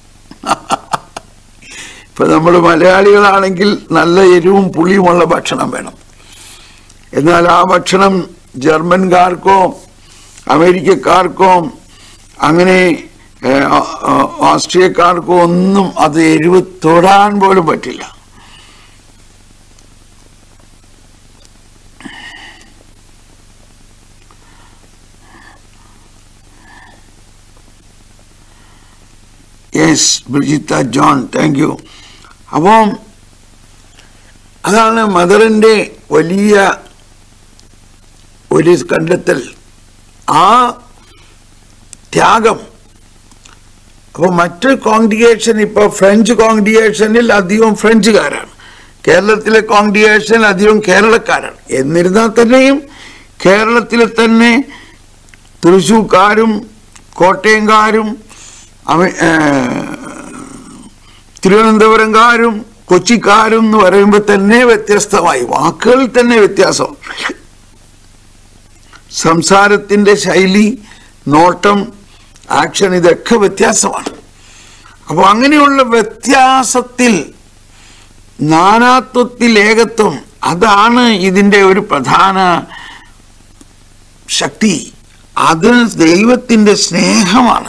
ഇപ്പൊ നമ്മൾ മലയാളികളാണെങ്കിൽ നല്ല എരിവും പുളിയുമുള്ള ഭക്ഷണം വേണം എന്നാൽ ആ ഭക്ഷണം ജർമ്മൻകാർക്കോ അമേരിക്കക്കാർക്കോ അങ്ങനെ ഏഹ്, ആ- ആ- ഓസ്ട്രിയക്കാർക്കോ ഒന്നും അത് എരിവ് തൊടാൻ പോലും പറ്റില്ല yes Brigitha John thank you അപ്പം അതാണ് മദറിൻ്റെ വലിയ ഒരു കണ്ടെത്തൽ ആ ത്യാഗം അപ്പോൾ മറ്റ് കോൺഗ്രിഗേഷൻ ഇപ്പോൾ ഫ്രഞ്ച് കോൺഗ്രിഗേഷനിൽ അധികം ഫ്രഞ്ചുകാരാണ് കേരളത്തിലെ കോൺഗ്രിഗേഷൻ അധികം കേരളക്കാരാണ് എന്നിരുന്നാൽ തന്നെയും കേരളത്തിലെ തന്നെ തൃശ്ശൂർക്കാരും കോട്ടയംകാരും അമ- ഏ, തിരുവനന്തപുരംകാരും കൊച്ചിക്കാരും എന്ന് പറയുമ്പോൾ തന്നെ വ്യത്യസ്തമായി വാക്കുകളിൽ തന്നെ വ്യത്യാസം സംസാരത്തിന്റെ ശൈലി നോട്ടം ആക്ഷൻ ഇതൊക്കെ വ്യത്യാസമാണ് അപ്പോൾ അങ്ങനെയുള്ള വ്യത്യാസത്തിൽ നാനാത്വത്തിൽ ഏകത്വം അതാണ് ഇതിൻ്റെ ഒരു പ്രധാന ശക്തി അത് ദൈവത്തിൻ്റെ സ്നേഹമാണ്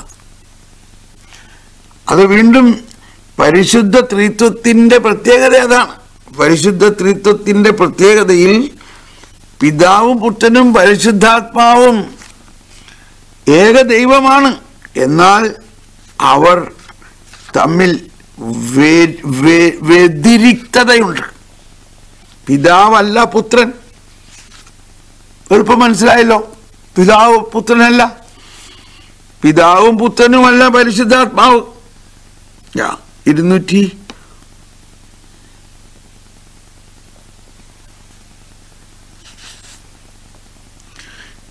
അത് വീണ്ടും പരിശുദ്ധ ത്രിത്വത്തിന്റെ പ്രത്യേകത അതാണ് പരിശുദ്ധ ത്രിത്വത്തിന്റെ പ്രത്യേകതയിൽ പിതാവും പുത്രനും പരിശുദ്ധാത്മാവും ഏക ദൈവമാണ് എന്നാൽ അവർ തമ്മിൽ വേ- വേ- വ്യതിരിക്തതയുണ്ട് പിതാവല്ല പുത്രൻ എളുപ്പം മനസ്സിലായല്ലോ പിതാവ് പുത്രനല്ല പിതാവും പുത്രനുമല്ല പരിശുദ്ധാത്മാവ് യാ ഇരുന്നൂറ്റി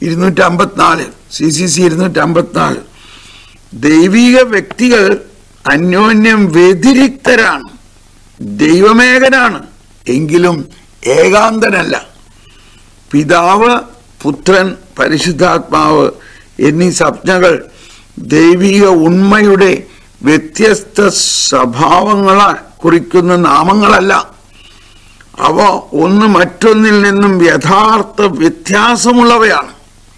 ഇരുന്നൂറ്റി അമ്പത്തിനാല് സി സി സി ഇരുന്നൂറ്റി അമ്പത്തിനാല് ദൈവിക വ്യക്തികൾ അന്യോന്യം വ്യതിരിക്തരാണ് ദൈവമേകനാണ് എങ്കിലും ഏകാന്തനല്ല പിതാവ് പുത്രൻ പരിശുദ്ധാത്മാവ് എന്നീ സംജ്ഞകൾ ദൈവിക ഉണ്മയുടെ വ്യത്യസ്ത സ്വഭാവങ്ങളെ കുറിക്കുന്ന നാമങ്ങളല്ല അവ ഒന്ന് മറ്റൊന്നിൽ നിന്നും യഥാർത്ഥ വ്യത്യാസമുള്ളവയാണ്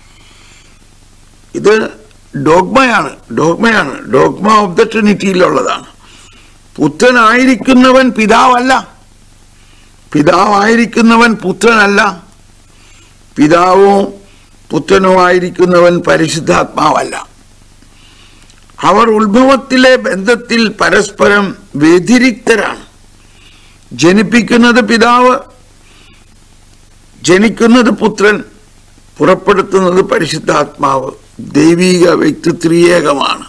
ഇത് ഡോഗ്മയാണ് ഡോഗ്മയാണ് ഡോഗ്മ ഓഫ് ദ ട്രിനിറ്റിയിലുള്ളതാണ് പുത്രനായിരിക്കുന്നവൻ പിതാവല്ല പിതാവായിരിക്കുന്നവൻ പുത്രനല്ല പിതാവും പുത്രനുമായിരിക്കുന്നവൻ പരിശുദ്ധാത്മാവല്ല അവർ ഉത്ഭവത്തിലെ ബന്ധത്തിൽ പരസ്പരം വ്യതിരിക്തരാണ് ജനിപ്പിക്കുന്നത് പിതാവ് ജനിക്കുന്നത് പുത്രൻ പുറപ്പെടുത്തുന്നത് പരിശുദ്ധാത്മാവ് ദൈവിക വ്യക്തിത്രീയേകമാണ്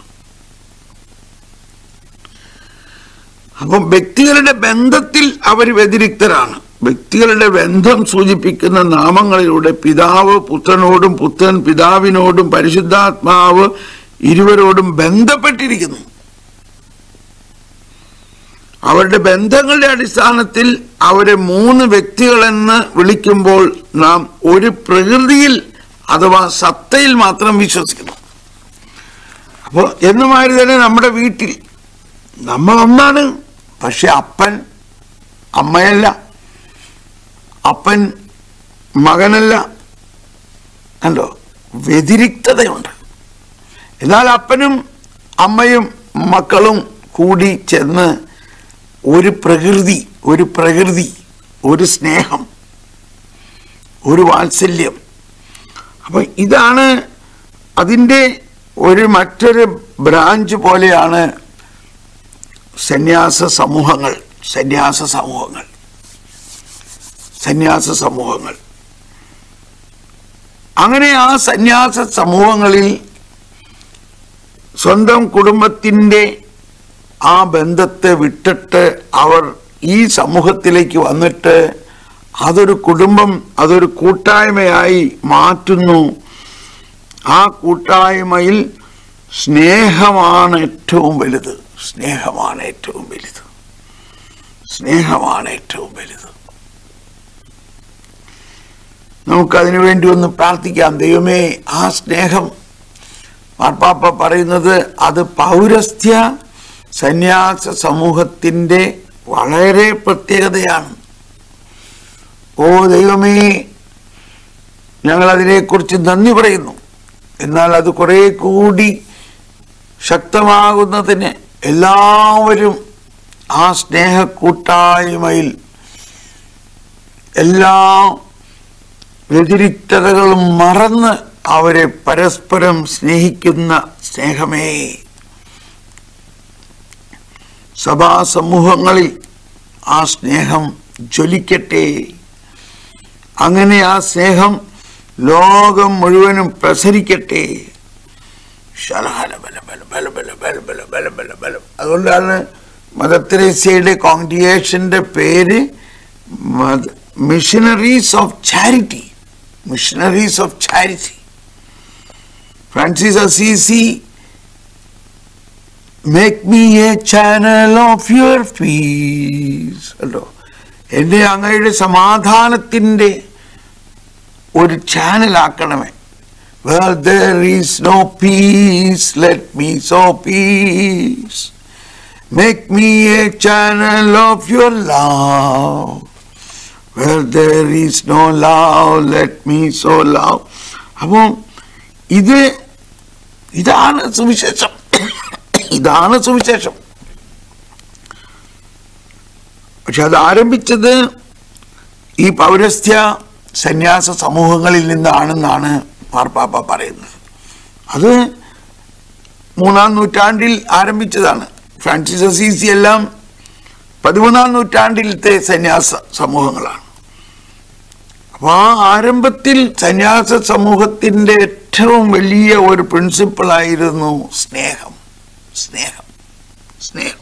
അപ്പം വ്യക്തികളുടെ ബന്ധത്തിൽ അവർ വ്യതിരിക്തരാണ് വ്യക്തികളുടെ ബന്ധം സൂചിപ്പിക്കുന്ന നാമങ്ങളിലൂടെ പിതാവ് പുത്രനോടും പുത്രൻ പിതാവിനോടും പരിശുദ്ധാത്മാവ് ഇരുവരോടും ബന്ധപ്പെട്ടിരിക്കുന്നു അവരുടെ ബന്ധങ്ങളുടെ അടിസ്ഥാനത്തിൽ അവരെ മൂന്ന് വ്യക്തികളെന്ന് വിളിക്കുമ്പോൾ നാം ഒരു പ്രകൃതിയിൽ അഥവാ സത്തയിൽ മാത്രം വിശ്വസിക്കുന്നു അപ്പോൾ എന്നുമാതിരി തന്നെ നമ്മുടെ വീട്ടിൽ നമ്മൾ ഒന്നാണ് പക്ഷെ അപ്പൻ അമ്മയല്ല അപ്പൻ മകനല്ല കണ്ടോ വ്യതിരിക്തതയുണ്ട് എന്നാൽ അപ്പനും അമ്മയും മക്കളും കൂടി ചെന്ന് ഒരു പ്രകൃതി ഒരു പ്രകൃതി ഒരു സ്നേഹം ഒരു വാത്സല്യം അപ്പൊ ഇതാണ് അതിൻ്റെ ഒരു മറ്റൊരു ബ്രാഞ്ച് പോലെയാണ് സന്യാസ സമൂഹങ്ങൾ സന്യാസ സമൂഹങ്ങൾ സന്യാസ സമൂഹങ്ങൾ അങ്ങനെ ആ സന്യാസ സമൂഹങ്ങളിൽ സ്വന്തം കുടുംബത്തിൻ്റെ ആ ബന്ധത്തെ വിട്ടിട്ട് അവർ ഈ സമൂഹത്തിലേക്ക് വന്നിട്ട് അതൊരു കുടുംബം അതൊരു കൂട്ടായ്മയായി മാറ്റുന്നു ആ കൂട്ടായ്മയിൽ സ്നേഹമാണ് ഏറ്റവും വലുത് സ്നേഹമാണ് ഏറ്റവും വലുത് സ്നേഹമാണ് ഏറ്റവും വലുത് നമുക്കതിനു വേണ്ടി ഒന്ന് പ്രാർത്ഥിക്കാം ദൈവമേ ആ സ്നേഹം മാർപ്പാപ്പ പറയുന്നത് അത് പൗരസ്ത്യ സന്യാസ സമൂഹത്തിൻ്റെ വളരെ പ്രത്യേകതയാണ് ഓ ദൈവമേ ഞങ്ങൾ അതിനെക്കുറിച്ച് നന്ദി പറയുന്നു എന്നാൽ അത് കുറെ കൂടി ശക്തമാകുന്നതിന് എല്ലാവരും ആ സ്നേഹ കൂട്ടായ്മയിൽ എല്ലാ വ്യതിരിക്തതകളും മറന്ന് അവരെ പരസ്പരം സ്നേഹിക്കുന്ന സ്നേഹമേ സഭാ സമൂഹങ്ങളിൽ ആ സ്നേഹം ജ്വലിക്കട്ടെ അങ്ങനെ ആ സ്നേഹം ലോകം മുഴുവനും പ്രസരിക്കട്ടെ ശലഹല ബല ബല ബല ബല ബല ബല ബല ബല ബലം അതുകൊണ്ടാണ് മദർ തെരേസയുടെ കോൺഗ്രിഗേഷന്റെ പേര് Missionaries of Charity Missionaries of Charity Francis Assisi make me a channel of your peace കേട്ടോ എന്നെ അങ്ങയുടെ സമാധാനത്തിൻ്റെ ഒരു ചാനലാക്കണമേ Where there is no peace, let me sow peace. Make me a channel of your love. Where there is no love, let me sow love. അപ്പം ഇത് ഇതാണ് സുവിശേഷം ഇതാണ് സുവിശേഷം പക്ഷെ അത് ആരംഭിച്ചത് ഈ പൗരസ്ത്യ സന്യാസ സമൂഹങ്ങളിൽ നിന്നാണെന്നാണ് മാർപ്പാപ്പ പറയുന്നത് അത് മൂന്നാം നൂറ്റാണ്ടിൽ ആരംഭിച്ചതാണ് ഫ്രാൻസിസ് അസീസി എല്ലാം പതിമൂന്നാം നൂറ്റാണ്ടിലത്തെ സന്യാസ സമൂഹങ്ങളാണ് അപ്പോൾ ആ ആരംഭത്തിൽ സന്യാസ സമൂഹത്തിൻ്റെ ഏറ്റവും വലിയ ഒരു പ്രിൻസിപ്പിളായിരുന്നു സ്നേഹം സ്നേഹം സ്നേഹം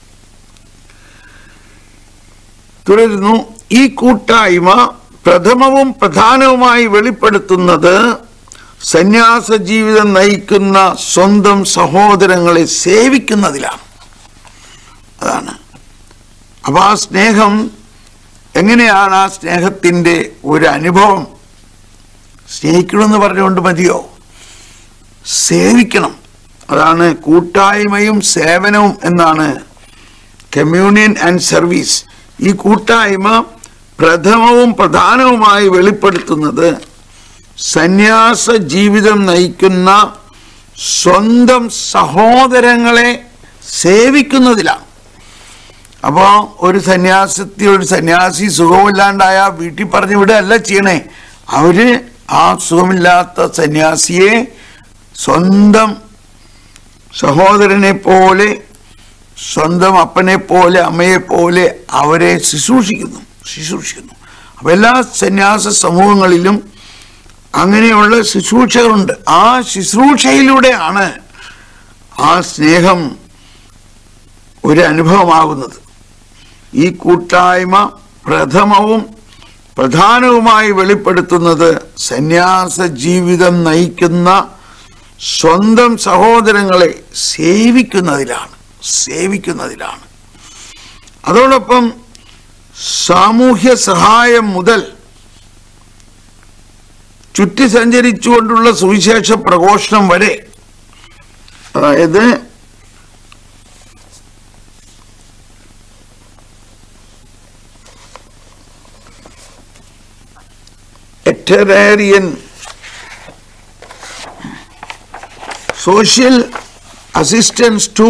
തുടരുന്നു ഈ കൂട്ടായ്മ പ്രഥമവും പ്രധാനവുമായി വെളിപ്പെടുത്തുന്നത് സന്യാസ ജീവിതം നയിക്കുന്ന സ്വന്തം സഹോദരങ്ങളെ സേവിക്കുന്നതിലാണ് അതാണ് അപ്പൊ ആ സ്നേഹം എങ്ങനെയാണ് ആ സ്നേഹത്തിന്റെ ഒരു അനുഭവം സ്നേഹിക്കണമെന്ന് പറഞ്ഞുകൊണ്ട് മതിയോ സേവിക്കണം അതാണ് കൂട്ടായ്മയും സേവനവും എന്നാണ് കമ്മ്യൂണിയൻ ആൻഡ് സർവീസ് ഈ കൂട്ടായ്മ പ്രഥമവും പ്രധാനവുമായി വെളിപ്പെടുത്തുന്നത് സന്യാസ ജീവിതം നയിക്കുന്ന സ്വന്തം സഹോദരങ്ങളെ സേവിക്കുന്നതിലാണ് അപ്പോൾ ഒരു സന്യാസത്തി ഒരു സന്യാസി സുഖമില്ലാണ്ടായ വീട്ടിൽ പറഞ്ഞു വിടുകയല്ല ചെയ്യണേ അവര് ആ സുഖമില്ലാത്ത സന്യാസിയെ സ്വന്തം സഹോദരനെ പോലെ സ്വന്തം അപ്പനെ പോലെ അമ്മയെ പോലെ അവരെ ശുശ്രൂഷിക്കുന്നു ശുശ്രൂഷിക്കുന്നു അപ്പൊ എല്ലാ സന്യാസ സമൂഹങ്ങളിലും അങ്ങനെയുള്ള ശുശ്രൂഷകളുണ്ട് ആ ശുശ്രൂഷയിലൂടെയാണ് ആ സ്നേഹം ഒരു അനുഭവമാകുന്നത് ഈ കൂട്ടായ്മ പ്രഥമവും പ്രധാനവുമായി വെളിപ്പെടുത്തുന്നത് സന്യാസ ജീവിതം നയിക്കുന്ന സ്വന്തം സഹോദരങ്ങളെ സേവിക്കുന്നതിലാണ് സേവിക്കുന്നതിലാണ് അതോടൊപ്പം സാമൂഹ്യ സഹായം മുതൽ ചുറ്റി സഞ്ചരിച്ചുകൊണ്ടുള്ള സുവിശേഷ പ്രഘോഷണം വരെ അതായത് എറ്ററേറിയൻ social assistance to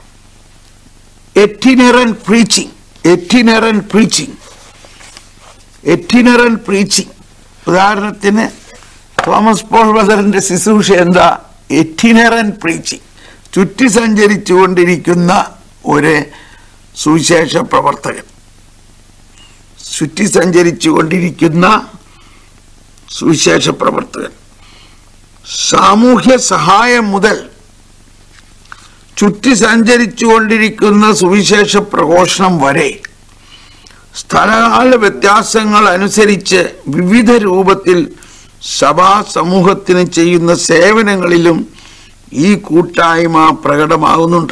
itinerant preaching itinerant preaching itinerant preaching ഉദാഹരണത്തിന് തോമസ് പോൾ ബദറിന്റെ ശുശ്രൂഷ എന്താ എറ്റിനറൻ പ്രീച്ചിങ് ചുറ്റി സഞ്ചരിച്ചു കൊണ്ടിരിക്കുന്ന ഒരു സുവിശേഷ പ്രവർത്തകൻ ചുറ്റി സഞ്ചരിച്ചു കൊണ്ടിരിക്കുന്ന സുവിശേഷ പ്രവർത്തകൻ സാമൂഹ്യ സഹായം മുതൽ ചുറ്റി സഞ്ചരിച്ചുകൊണ്ടിരിക്കുന്ന സുവിശേഷ പ്രഘോഷണം വരെ സ്ഥലകാല വ്യത്യാസങ്ങൾ അനുസരിച്ച് വിവിധ രൂപത്തിൽ സഭാ സമൂഹത്തിന് ചെയ്യുന്ന സേവനങ്ങളിലും ഈ കൂട്ടായ്മ പ്രകടമാകുന്നുണ്ട്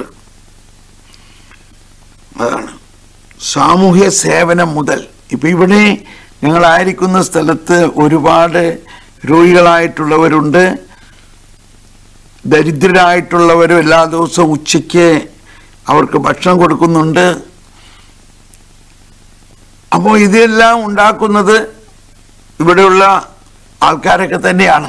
അതാണ് സാമൂഹ്യ സേവനം മുതൽ ഇപ്പൊ ഇവിടെ ഞങ്ങളായിരിക്കുന്ന സ്ഥലത്ത് ഒരുപാട് രോഗികളായിട്ടുള്ളവരുണ്ട് ദരിദ്രരായിട്ടുള്ളവരും എല്ലാ ദിവസവും ഉച്ചയ്ക്ക് അവർക്ക് ഭക്ഷണം കൊടുക്കുന്നുണ്ട് അപ്പോൾ ഇതെല്ലാം ഉണ്ടാക്കുന്നത് ഇവിടെയുള്ള ആൾക്കാരൊക്കെ തന്നെയാണ്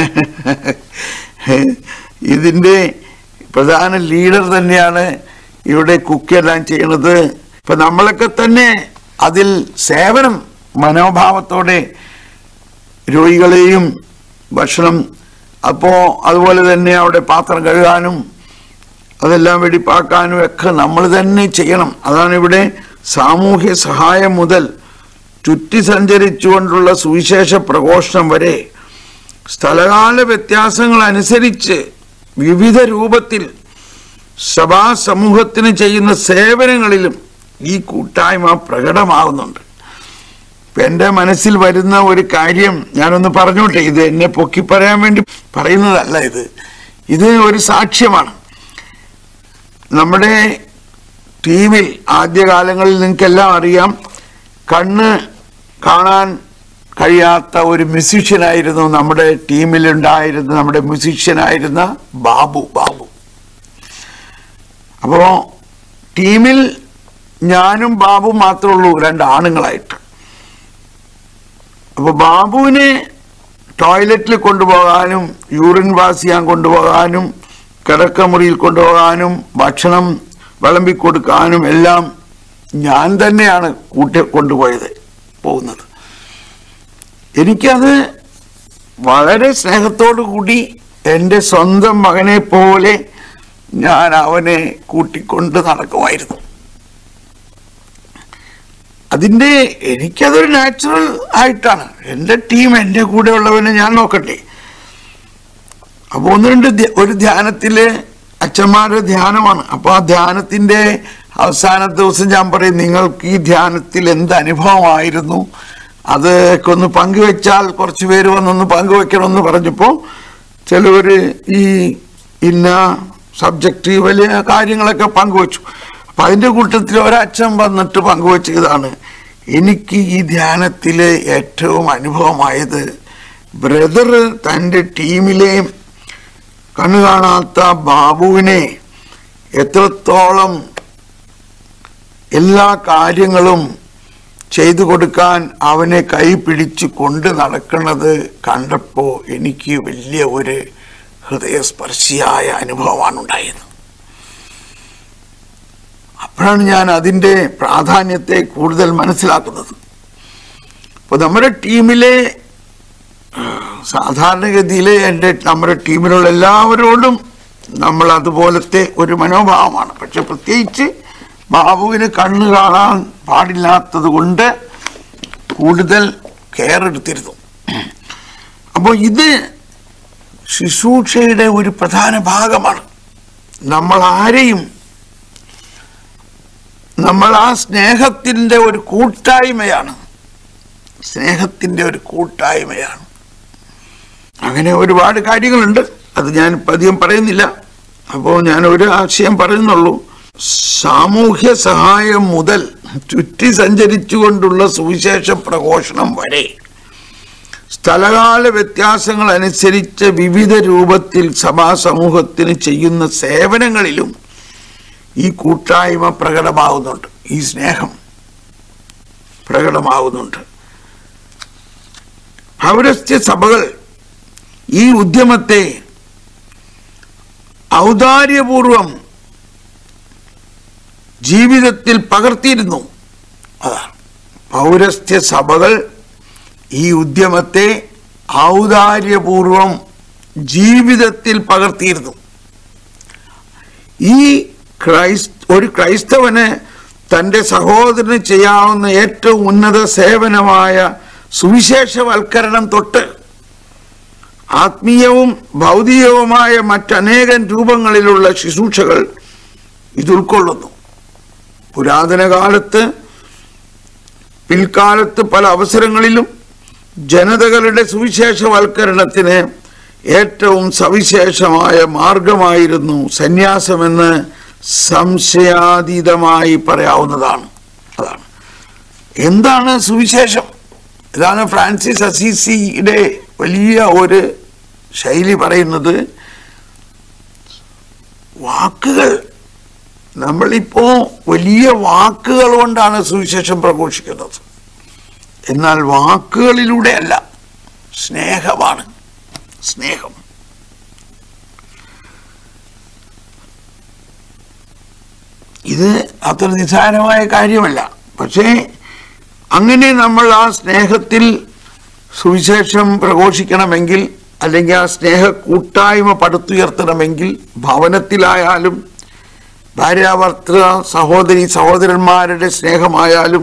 ഇതിൻ്റെ പ്രധാന ലീഡർ തന്നെയാണ് ഇവിടെ കുക്കെല്ലാം ചെയ്യണത് ഇപ്പൊ നമ്മളൊക്കെ തന്നെ അതിൽ സേവനം മനോഭാവത്തോടെ രോഗികളെയും ഭക്ഷണം അപ്പോ അതുപോലെ തന്നെ അവിടെ പാത്രം കഴുകാനും അതെല്ലാം വെടിപ്പാക്കാനും ഒക്കെ നമ്മൾ തന്നെ ചെയ്യണം അതാണ് ഇവിടെ സാമൂഹ്യ സഹായം മുതൽ ചുറ്റി സഞ്ചരിച്ചുകൊണ്ടുള്ള സുവിശേഷ പ്രഘോഷണം വരെ സ്ഥലകാല വ്യത്യാസങ്ങൾ അനുസരിച്ച് വിവിധ രൂപത്തിൽ സഭാ സമൂഹത്തിന് ചെയ്യുന്ന സേവനങ്ങളിലും ഈ കൂട്ടായ്മ പ്രകടമാകുന്നുണ്ട് ഇപ്പൊ എൻ്റെ മനസ്സിൽ വരുന്ന ഒരു കാര്യം ഞാനൊന്ന് പറഞ്ഞോട്ടെ ഇത് എന്നെ പൊക്കി പറയാൻ വേണ്ടി പറയുന്നതല്ല ഇത് ഇത് ഒരു സാക്ഷ്യമാണ് നമ്മുടെ ടീമിൽ ആദ്യകാലങ്ങളിൽ നിങ്ങൾക്കെല്ലാം അറിയാം കണ്ണ് കാണാൻ കഴിയാത്ത ഒരു മ്യൂസീഷ്യനായിരുന്നു നമ്മുടെ ടീമിലുണ്ടായിരുന്ന നമ്മുടെ മ്യൂസീഷ്യനായിരുന്ന ബാബു ബാബു അപ്പോ ടീമിൽ ഞാനും ബാബു മാത്രമേ ഉള്ളൂ രണ്ട് ആണുങ്ങളായിട്ട് അപ്പൊ ബാബുവിനെ ടോയ്ലറ്റിൽ കൊണ്ടുപോകാനും യൂറിൻ പാസ് ചെയ്യാൻ കൊണ്ടുപോകാനും കിടക്കമുറിയിൽ കൊണ്ടുപോകാനും ഭക്ഷണം വിളമ്പി കൊടുക്കാനും എല്ലാം ഞാൻ തന്നെയാണ് കൂട്ടി കൊണ്ടുപോയത് പോകുന്നത് എനിക്കത് വളരെ സ്നേഹത്തോടു കൂടി എൻ്റെ സ്വന്തം മകനെ പോലെ ഞാൻ അവനെ കൂട്ടിക്കൊണ്ട് നടക്കുമായിരുന്നു അതിൻ്റെ എനിക്കതൊരു നാച്ചുറൽ ആയിട്ടാണ് എൻ്റെ ടീം എൻ്റെ കൂടെ ഉള്ളവനെ ഞാൻ നോക്കട്ടെ അപ്പോൾ ഒന്ന് രണ്ട് ധ്യ- ഒരു ധ്യാനത്തില് അച്ഛന്മാരുടെ ധ്യാനമാണ് അപ്പോൾ ആ ധ്യാനത്തിന്റെ അവസാന ദിവസം ഞാൻ പറയും നിങ്ങൾക്ക് ഈ ധ്യാനത്തിൽ എന്ത് അനുഭവമായിരുന്നു അതൊക്കെ ഒന്ന് പങ്കുവെച്ചാൽ കുറച്ച് പേര് വന്നൊന്ന് പങ്കുവെക്കണമെന്ന് പറഞ്ഞപ്പോൾ ചിലവർ ഈ ഇന്ന സബ്ജക്റ്റ് വലിയ കാര്യങ്ങളൊക്കെ പങ്കുവച്ചു അപ്പം അതിൻ്റെ കൂട്ടത്തിൽ ഒരച്ഛൻ വന്നിട്ട് പങ്കുവച്ചതാണ് എനിക്ക് ഈ ധ്യാനത്തിൽ ഏറ്റവും അനുഭവമായത് ബ്രദർ തൻ്റെ ടീമിലെ കണ്ണു കാണാത്ത ബാബുവിനെ എത്രത്തോളം എല്ലാ കാര്യങ്ങളും ചെയ്തു കൊടുക്കാൻ അവനെ കൈ പിടിച്ച് കൊണ്ട് നടക്കുന്നത് കണ്ടപ്പോൾ എനിക്ക് വലിയ ഒരു ഹൃദയസ്പർശിയായ അനുഭവമാണ് ഉണ്ടായത് അപ്പോഴാണ് ഞാൻ അതിൻ്റെ പ്രാധാന്യത്തെ കൂടുതൽ മനസ്സിലാക്കുന്നത് അപ്പോൾ നമ്മുടെ ടീമിലെ സാധാരണഗതിയിൽ എൻ്റെ നമ്മുടെ ടീമിലുള്ള എല്ലാവരോടും നമ്മൾ അതുപോലത്തെ ഒരു മനോഭാവമാണ് പക്ഷെ പ്രത്യേകിച്ച് ബാബുവിന് കണ്ണ് കാണാൻ പാടില്ലാത്തത് കൊണ്ട് കൂടുതൽ കെയർ എടുത്തിരുന്നു അപ്പോൾ ഇത് ശുശ്രൂഷയുടെ ഒരു പ്രധാന ഭാഗമാണ് നമ്മൾ ആരെയും നമ്മൾ ആ സ്നേഹത്തിൻ്റെ ഒരു കൂട്ടായ്മയാണ് സ്നേഹത്തിൻ്റെ ഒരു കൂട്ടായ്മയാണ് അങ്ങനെ ഒരുപാട് കാര്യങ്ങളുണ്ട് അത് ഞാൻ ഇപ്പം അധികം പറയുന്നില്ല അപ്പോൾ ഞാൻ ഒരു ആശയം പറയുന്നുള്ളൂ സാമൂഹ്യ സഹായം മുതൽ ചുറ്റി സഞ്ചരിച്ചുകൊണ്ടുള്ള സുവിശേഷ പ്രഘോഷണം വരെ സ്ഥലകാല വ്യത്യാസങ്ങൾ അനുസരിച്ച് വിവിധ രൂപത്തിൽ സഭാ സമൂഹത്തിന് ചെയ്യുന്ന സേവനങ്ങളിലും ഈ കൂട്ടായ്മ പ്രകടമാവുന്നുണ്ട് ഈ സ്നേഹം പ്രകടമാവുന്നുണ്ട് പൗരസ്ത്യ സഭകൾ ഈ ഉദ്യമത്തെ ഔദാര്യപൂർവം ജീവിതത്തിൽ പകർത്തിയിരുന്നു അതാണ് പൗരസ്ത്യ സഭകൾ ഈ ഉദ്യമത്തെ ഔദാര്യപൂർവം ജീവിതത്തിൽ പകർത്തിയിരുന്നു ഈ ക്രൈസ് ഒരു ക്രൈസ്തവന് തൻ്റെ സഹോദരന് ചെയ്യാവുന്ന ഏറ്റവും ഉന്നത സേവനമായ സുവിശേഷവൽക്കരണം തൊട്ട് ആത്മീയവും ഭൗതികവുമായ മറ്റനേകം രൂപങ്ങളിലുള്ള ശുശ്രൂഷകൾ ഇത് ഉൾക്കൊള്ളുന്നു പുരാതന കാലത്ത് പിൽക്കാലത്ത് പല അവസരങ്ങളിലും ജനതകളുടെ സുവിശേഷവൽക്കരണത്തിന് ഏറ്റവും സവിശേഷമായ മാർഗമായിരുന്നു സന്യാസമെന്ന് സംശയാതീതമായി പറയാവുന്നതാണ് അതാണ് എന്താണ് സുവിശേഷം ഇതാണ് ഫ്രാൻസിസ് അസീസിയുടെ വലിയ ഒരു ശൈലി പറയുന്നത് വാക്കുകൾ നമ്മളിപ്പോ വലിയ വാക്കുകൾ കൊണ്ടാണ് സുവിശേഷം പ്രഘോഷിക്കുന്നത് എന്നാൽ വാക്കുകളിലൂടെ അല്ല സ്നേഹമാണ് സ്നേഹം ഇത് അത്ര നിസ്സാരമായ കാര്യമല്ല പക്ഷേ അങ്ങനെ നമ്മൾ ആ സ്നേഹത്തിൽ സുവിശേഷം പ്രഘോഷിക്കണമെങ്കിൽ അല്ലെങ്കിൽ ആ സ്നേഹ കൂട്ടായ്മ പടുത്തുയർത്തണമെങ്കിൽ ഭവനത്തിലായാലും ഭാര്യാഭർത്തൃ സഹോദരി സഹോദരന്മാരുടെ സ്നേഹമായാലും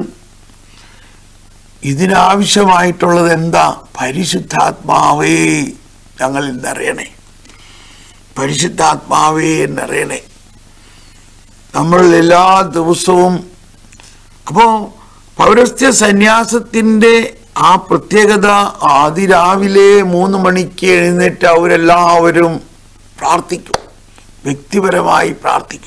ഇതിനാവശ്യമായിട്ടുള്ളത് എന്താ പരിശുദ്ധാത്മാവേ ഞങ്ങളിൽ നിറയണേ പരിശുദ്ധാത്മാവേ എന്നറിയണേ നമ്മൾ എല്ലാ ദിവസവും അപ്പോൾ പൗരസ്ത്യ സന്യാസത്തിൻ്റെ ആ പ്രത്യേകത അതിരാവിലെ മൂന്ന് മണിക്ക് എഴുന്നേറ്റ് അവരെല്ലാവരും പ്രാർത്ഥിക്കും വ്യക്തിപരമായി പ്രാർത്ഥിക്കും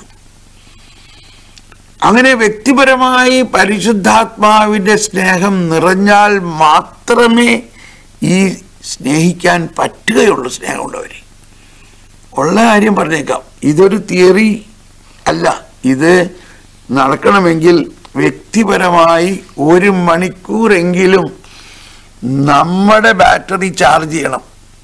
അങ്ങനെ വ്യക്തിപരമായി പരിശുദ്ധാത്മാവിൻ്റെ സ്നേഹം നിറഞ്ഞാൽ മാത്രമേ ഈ സ്നേഹിക്കാൻ പറ്റുകയുള്ളൂ സ്നേഹമുള്ളവരെ ഉള്ള കാര്യം പറഞ്ഞേക്കാം ഇതൊരു തിയറി അല്ല ഇത് നടക്കണമെങ്കിൽ വ്യക്തിപരമായി ഒരു മണിക്കൂറെങ്കിലും നമ്മുടെ ബാറ്ററി ചാർജ് ചെയ്യണം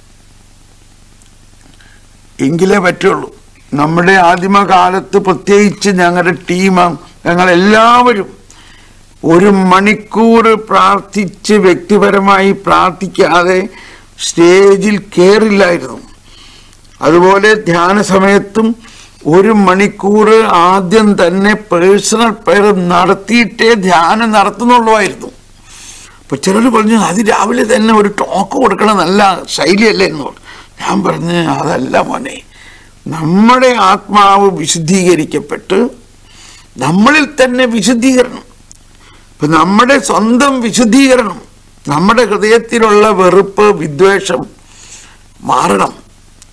എങ്കിലേ പറ്റുള്ളൂ നമ്മുടെ ആദിമകാലത്ത് പ്രത്യേകിച്ച് ഞങ്ങളുടെ ടീം ഞങ്ങളെല്ലാവരും ഒരു മണിക്കൂർ പ്രാർത്ഥിച്ച് വ്യക്തിപരമായി പ്രാർത്ഥിക്കാതെ സ്റ്റേജിൽ കയറില്ലായിരുന്നു അതുപോലെ ധ്യാന സമയത്തും ഒരു മണിക്കൂർ ആദ്യം തന്നെ പേഴ്സണൽ പ്രയർ നടത്തിയിട്ടേ ധ്യാനം നടത്തുന്നുള്ളൂ അപ്പൊ ചിലർ പറഞ്ഞു അത് രാവിലെ തന്നെ ഒരു ടോക്ക് കൊടുക്കണം നല്ല ശൈലിയല്ലേ എന്ന് പറഞ്ഞു ഞാൻ പറഞ്ഞ് അതല്ല മോനെ നമ്മുടെ ആത്മാവ് വിശുദ്ധീകരിക്കപ്പെട്ട് നമ്മളിൽ തന്നെ വിശുദ്ധീകരണം ഇപ്പൊ നമ്മുടെ സ്വന്തം വിശുദ്ധീകരണം നമ്മുടെ ഹൃദയത്തിലുള്ള വെറുപ്പ് വിദ്വേഷം മാറണം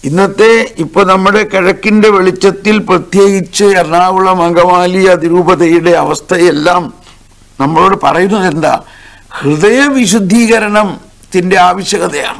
ഇന്നത്തെ ഇപ്പൊ നമ്മുടെ കിഴക്കിന്റെ വെളിച്ചത്തിൽ പ്രത്യേകിച്ച് എറണാകുളം അങ്കമാലി അതിരൂപതയുടെ അവസ്ഥയെല്ലാം നമ്മളോട് പറയുന്നത് എന്താ ഹൃദയ വിശുദ്ധീകരണത്തിന്റെ ആവശ്യകതയാണ്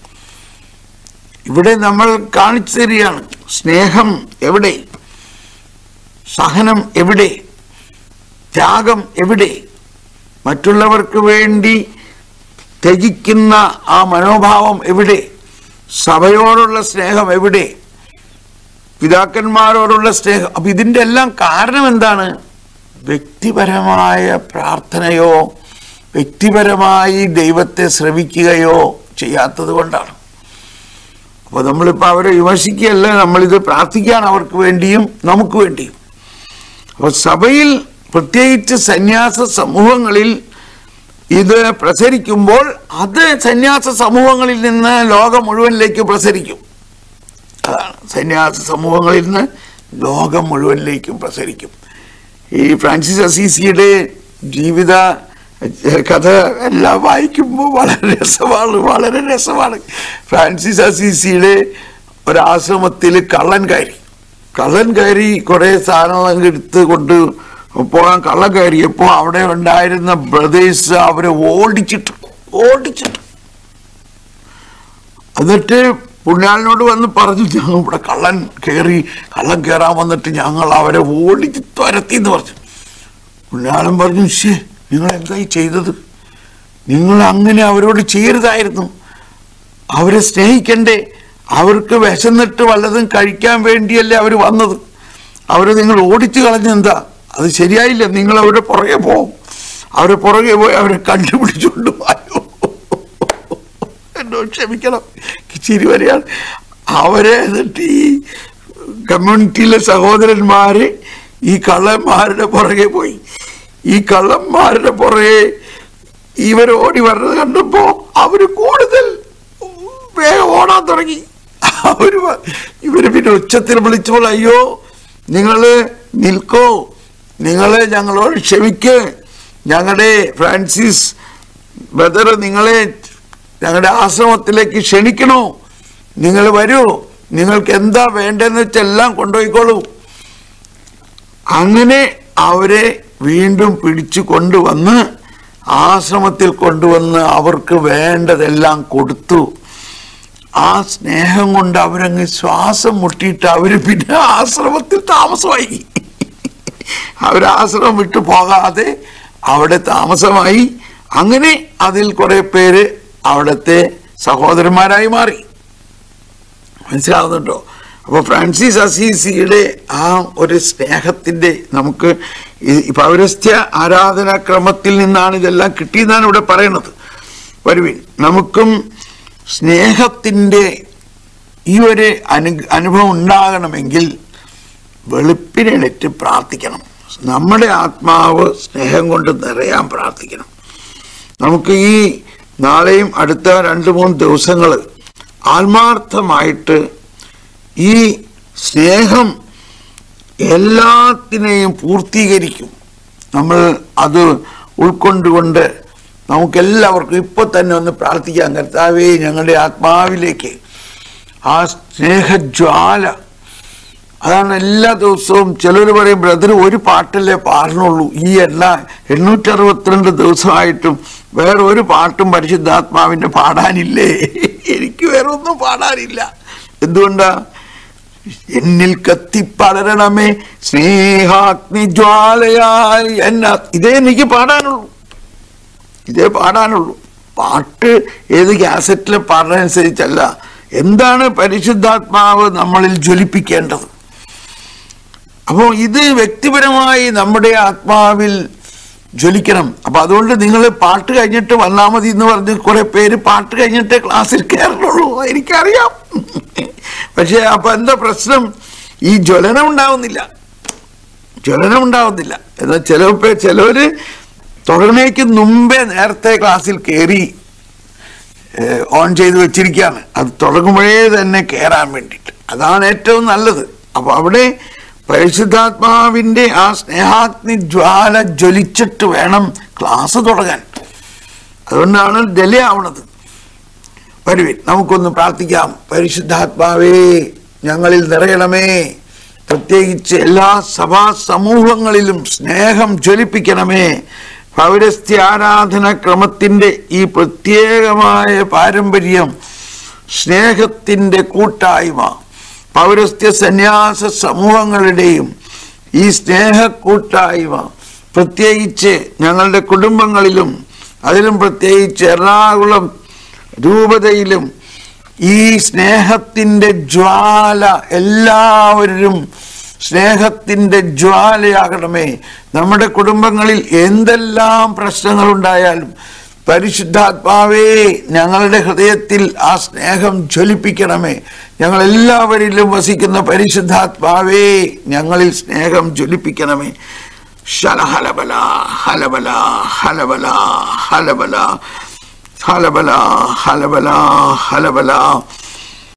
ഇവിടെ നമ്മൾ കാണിച്ചു തരികയാണ് സ്നേഹം എവിടെ സഹനം എവിടെ ത്യാഗം എവിടെ മറ്റുള്ളവർക്ക് വേണ്ടി ത്യജിക്കുന്ന ആ മനോഭാവം എവിടെ സഭയോടുള്ള സ്നേഹം എവിടെ പിതാക്കന്മാരോടുള്ള സ്നേഹം അപ്പൊ ഇതിന്റെ എല്ലാം കാരണം എന്താണ് വ്യക്തിപരമായ പ്രാർത്ഥനയോ വ്യക്തിപരമായി ദൈവത്തെ ശ്രവിക്കുകയോ ചെയ്യാത്തത് കൊണ്ടാണ് അപ്പോൾ നമ്മളിപ്പോൾ അവരെ വിമർശിക്കുകയല്ല നമ്മളിത് പ്രാർത്ഥിക്കുകയാണ് അവർക്ക് വേണ്ടിയും നമുക്ക് വേണ്ടിയും അപ്പോൾ സഭയിൽ പ്രത്യേകിച്ച് സന്യാസ സമൂഹങ്ങളിൽ ഇത് പ്രസരിക്കുമ്പോൾ അത് സന്യാസ സമൂഹങ്ങളിൽ നിന്ന് ലോകം മുഴുവനിലേക്ക് പ്രസരിക്കും അതാണ് സന്യാസ സമൂഹങ്ങളിൽ നിന്ന് ലോകം മുഴുവനിലേക്കും പ്രസരിക്കും ഈ ഫ്രാൻസിസ് അസീസിയുടെ ജീവിത കഥ എല്ലാം വായിക്കുമ്പോൾ വളരെ രസമാണ് വളരെ രസമാണ് ഫ്രാൻസിസ് അസീസിയുടെ ഒരാശ്രമത്തിൽ കള്ളൻ കയറി കള്ളൻ കയറി കുറേ സാധനങ്ങളൊക്കെ എടുത്ത് കൊണ്ട് പോകാൻ കള്ളൻ കയറിയപ്പോൾ അവിടെ ഉണ്ടായിരുന്ന ബ്രദേഴ്സ് അവരെ ഓടിച്ചിട്ട് ഓടിച്ചിട്ട് എന്നിട്ട് പുണ്യാളിനോട് വന്ന് പറഞ്ഞു ഞങ്ങൾ ഇവിടെ കള്ളൻ കയറി കള്ളൻ കയറാൻ വന്നിട്ട് ഞങ്ങൾ അവരെ ഓടിച്ച് തുരത്തി എന്ന് പറഞ്ഞു പുണ്യാളൻ പറഞ്ഞു ശേ നിങ്ങൾ എന്തായി ചെയ്തത് നിങ്ങൾ അങ്ങനെ അവരോട് ചെയ്യരുതായിരുന്നു അവരെ സ്നേഹിക്കണ്ടേ അവർക്ക് വിശന്നിട്ട് വല്ലതും കഴിക്കാൻ വേണ്ടിയല്ലേ അവർ വന്നത് അവരെ നിങ്ങൾ ഓടിച്ചു കളഞ്ഞെന്താ അത് ശരിയായില്ല നിങ്ങൾ അവരുടെ പുറകെ പോവും അവരെ പുറകെ പോയി അവരെ കണ്ടുപിടിച്ചുകൊണ്ട് പോയോ എന്നോട് ക്ഷമിക്കണം ചിരി വരെയാണ് അവരെ എന്നിട്ട് ഈ കമ്മ്യൂണിറ്റിയിലെ സഹോദരന്മാര് ഈ കള്ളന്മാരുടെ പുറകെ പോയി ഈ കള്ളന്മാരുടെ പുറകെ ഇവർ ഓടി വരുന്നത് കണ്ടപ്പോ അവര് കൂടുതൽ വേഗം ഓടാൻ തുടങ്ങി അവര് വ- ഇവര് പിന്നെ ഉച്ചത്തിൽ വിളിച്ചപ്പോൾ അയ്യോ നിങ്ങള് നിൽക്കോ നിങ്ങളെ ഞങ്ങളോട് ക്ഷമിക്ക് ഞങ്ങളുടെ ഫ്രാൻസിസ് ബ്രദർ നിങ്ങളെ ഞങ്ങളുടെ ആശ്രമത്തിലേക്ക് ക്ഷണിക്കണോ നിങ്ങൾ വരൂ നിങ്ങൾക്ക് എന്താ വേണ്ടതെന്ന് വെച്ചാൽ എല്ലാം കൊണ്ടുപോയിക്കോളൂ അങ്ങനെ അവരെ വീണ്ടും പിടിച്ചു കൊണ്ടുവന്ന് ആശ്രമത്തിൽ കൊണ്ടുവന്ന് അവർക്ക് വേണ്ടതെല്ലാം കൊടുത്തു ആ സ്നേഹം കൊണ്ട് അവരങ്ങ് ശ്വാസം മുട്ടിയിട്ട് അവര് പിന്നെ ആശ്രമത്തിൽ താമസമായി അവരാശ്രമം വിട്ടു പോകാതെ അവിടെ താമസമായി അങ്ങനെ അതിൽ കുറെ പേര് അവിടുത്തെ സഹോദരന്മാരായി മാറി മനസ്സിലാവുന്നുണ്ടോ അപ്പോൾ ഫ്രാൻസിസ് അസീസിയുടെ ആ ഒരു സ്നേഹത്തിന്റെ നമുക്ക് ഈ പൗരസ്ത്യ ആരാധനാക്രമത്തിൽ നിന്നാണ് ഇതെല്ലാം കിട്ടിയെന്നാണ് ഇവിടെ പറയുന്നത് വരുവിൻ നമുക്കും സ്നേഹത്തിന്റെ ഈ ഒരു അനു അനുഭവം ഉണ്ടാകണമെങ്കിൽ വെളുപ്പിനെണീറ്റ് പ്രാർത്ഥിക്കണം നമ്മുടെ ആത്മാവ് സ്നേഹം കൊണ്ട് നിറയാൻ പ്രാർത്ഥിക്കണം നമുക്ക് ഈ നാളെയും അടുത്ത രണ്ട് മൂന്ന് ദിവസങ്ങൾ ആത്മാർത്ഥമായിട്ട് ഈ സ്നേഹം എല്ലാത്തിനെയും പൂർത്തീകരിക്കും നമ്മൾ അത് ഉൾക്കൊണ്ടുകൊണ്ട് നമുക്കെല്ലാവർക്കും ഇപ്പൊ തന്നെ ഒന്ന് പ്രാർത്ഥിക്കാം കർത്താവേ ഞങ്ങളുടെ ആത്മാവിലേക്ക് ആ സ്നേഹജ്വാല അതാണ് എല്ലാ ദിവസവും ചിലർ പറയും ബ്രദർ ഒരു പാട്ടല്ലേ പാടണുള്ളൂ ഈ എല്ലാ എണ്ണൂറ്റി അറുപത്തിരണ്ട് ദിവസമായിട്ടും വേറെ ഒരു പാട്ടും പരിശുദ്ധാത്മാവിന്റെ പാടാനില്ലേ എനിക്ക് വേറെ ഒന്നും പാടാനില്ല എന്തുകൊണ്ടാ എന്നിൽ കത്തിപ്പടരണമേ സ്നേഹാഗ്നി ജ്വാലയായി എന്ന ഇതേ എനിക്ക് പാടാനുള്ളൂ ഇതേ പാടാനുള്ളൂ പാട്ട് ഏത് കാസറ്റിലെ പാടുന്നതനുസരിച്ചല്ല എന്താണ് പരിശുദ്ധാത്മാവ് നമ്മളിൽ ജ്വലിപ്പിക്കേണ്ടത് അപ്പോൾ ഇത് വ്യക്തിപരമായി നമ്മുടെ ആത്മാവിൽ ജ്വലിക്കണം അപ്പൊ അതുകൊണ്ട് നിങ്ങൾ പാട്ട് കഴിഞ്ഞിട്ട് വന്നാൽ മതി എന്ന് പറഞ്ഞ് കുറെ പേര് പാട്ട് കഴിഞ്ഞിട്ട് ക്ലാസ്സിൽ കയറുള്ളൂ എനിക്കറിയാം പക്ഷെ അപ്പൊ എന്താ പ്രശ്നം ഈ ജ്വലനം ഉണ്ടാവുന്നില്ല ജ്വലനം ഉണ്ടാവുന്നില്ല എന്നാൽ ചില ചിലവര് തുടർന്നേക്ക് മുമ്പേ നേരത്തെ ക്ലാസ്സിൽ കയറി ഓൺ ചെയ്ത് വെച്ചിരിക്കുകയാണ് അത് തുടങ്ങുമ്പോഴേ തന്നെ കയറാൻ വേണ്ടിയിട്ട് അതാണ് ഏറ്റവും നല്ലത് അപ്പൊ അവിടെ പരിശുദ്ധാത്മാവിന്റെ ആ സ്നേഹാഗ്നി ജ്വാല ജ്വലിച്ചിട്ട് വേണം ക്ലാസ് തുടങ്ങാൻ അതുകൊണ്ടാണ് ഡെലേ ആവണത് വരുവിൻ നമുക്കൊന്ന് പ്രാർത്ഥിക്കാം പരിശുദ്ധാത്മാവേ ഞങ്ങളിൽ നിറയണമേ പ്രത്യേകിച്ച് എല്ലാ സഭാ സമൂഹങ്ങളിലും സ്നേഹം ജ്വലിപ്പിക്കണമേ പൗരസ്ത്യ ആരാധന ക്രമത്തിന്റെ ഈ പ്രത്യേകമായ പാരമ്പര്യം സ്നേഹത്തിന്റെ കൂട്ടായ്മ പൗരസ്ത്യ സന്യാസ സമൂഹങ്ങളുടെയും ഈ സ്നേഹ കൂട്ടായ്മ പ്രത്യേകിച്ച് ഞങ്ങളുടെ കുടുംബങ്ങളിലും അതിലും പ്രത്യേകിച്ച് എറണാകുളം രൂപതയിലും ഈ സ്നേഹത്തിൻ്റെ ജ്വാല എല്ലാവരും സ്നേഹത്തിൻ്റെ ജ്വാലയാകണമേ നമ്മുടെ കുടുംബങ്ങളിൽ എന്തെല്ലാം പ്രശ്നങ്ങളുണ്ടായാലും പരിശുദ്ധാത്മാവേ ഞങ്ങളുടെ ഹൃദയത്തിൽ ആ സ്നേഹം ജ്വലിപ്പിക്കണമേ ഞങ്ങൾ എല്ലാവരിലും വസിക്കുന്ന പരിശുദ്ധാത്മാവേ ഞങ്ങളിൽ സ്നേഹം ജ്വലിപ്പിക്കണമേ ശലഹലബല ഹലബല ഹലബല ഹലബല ഹലബല ഹലബല ഹലബല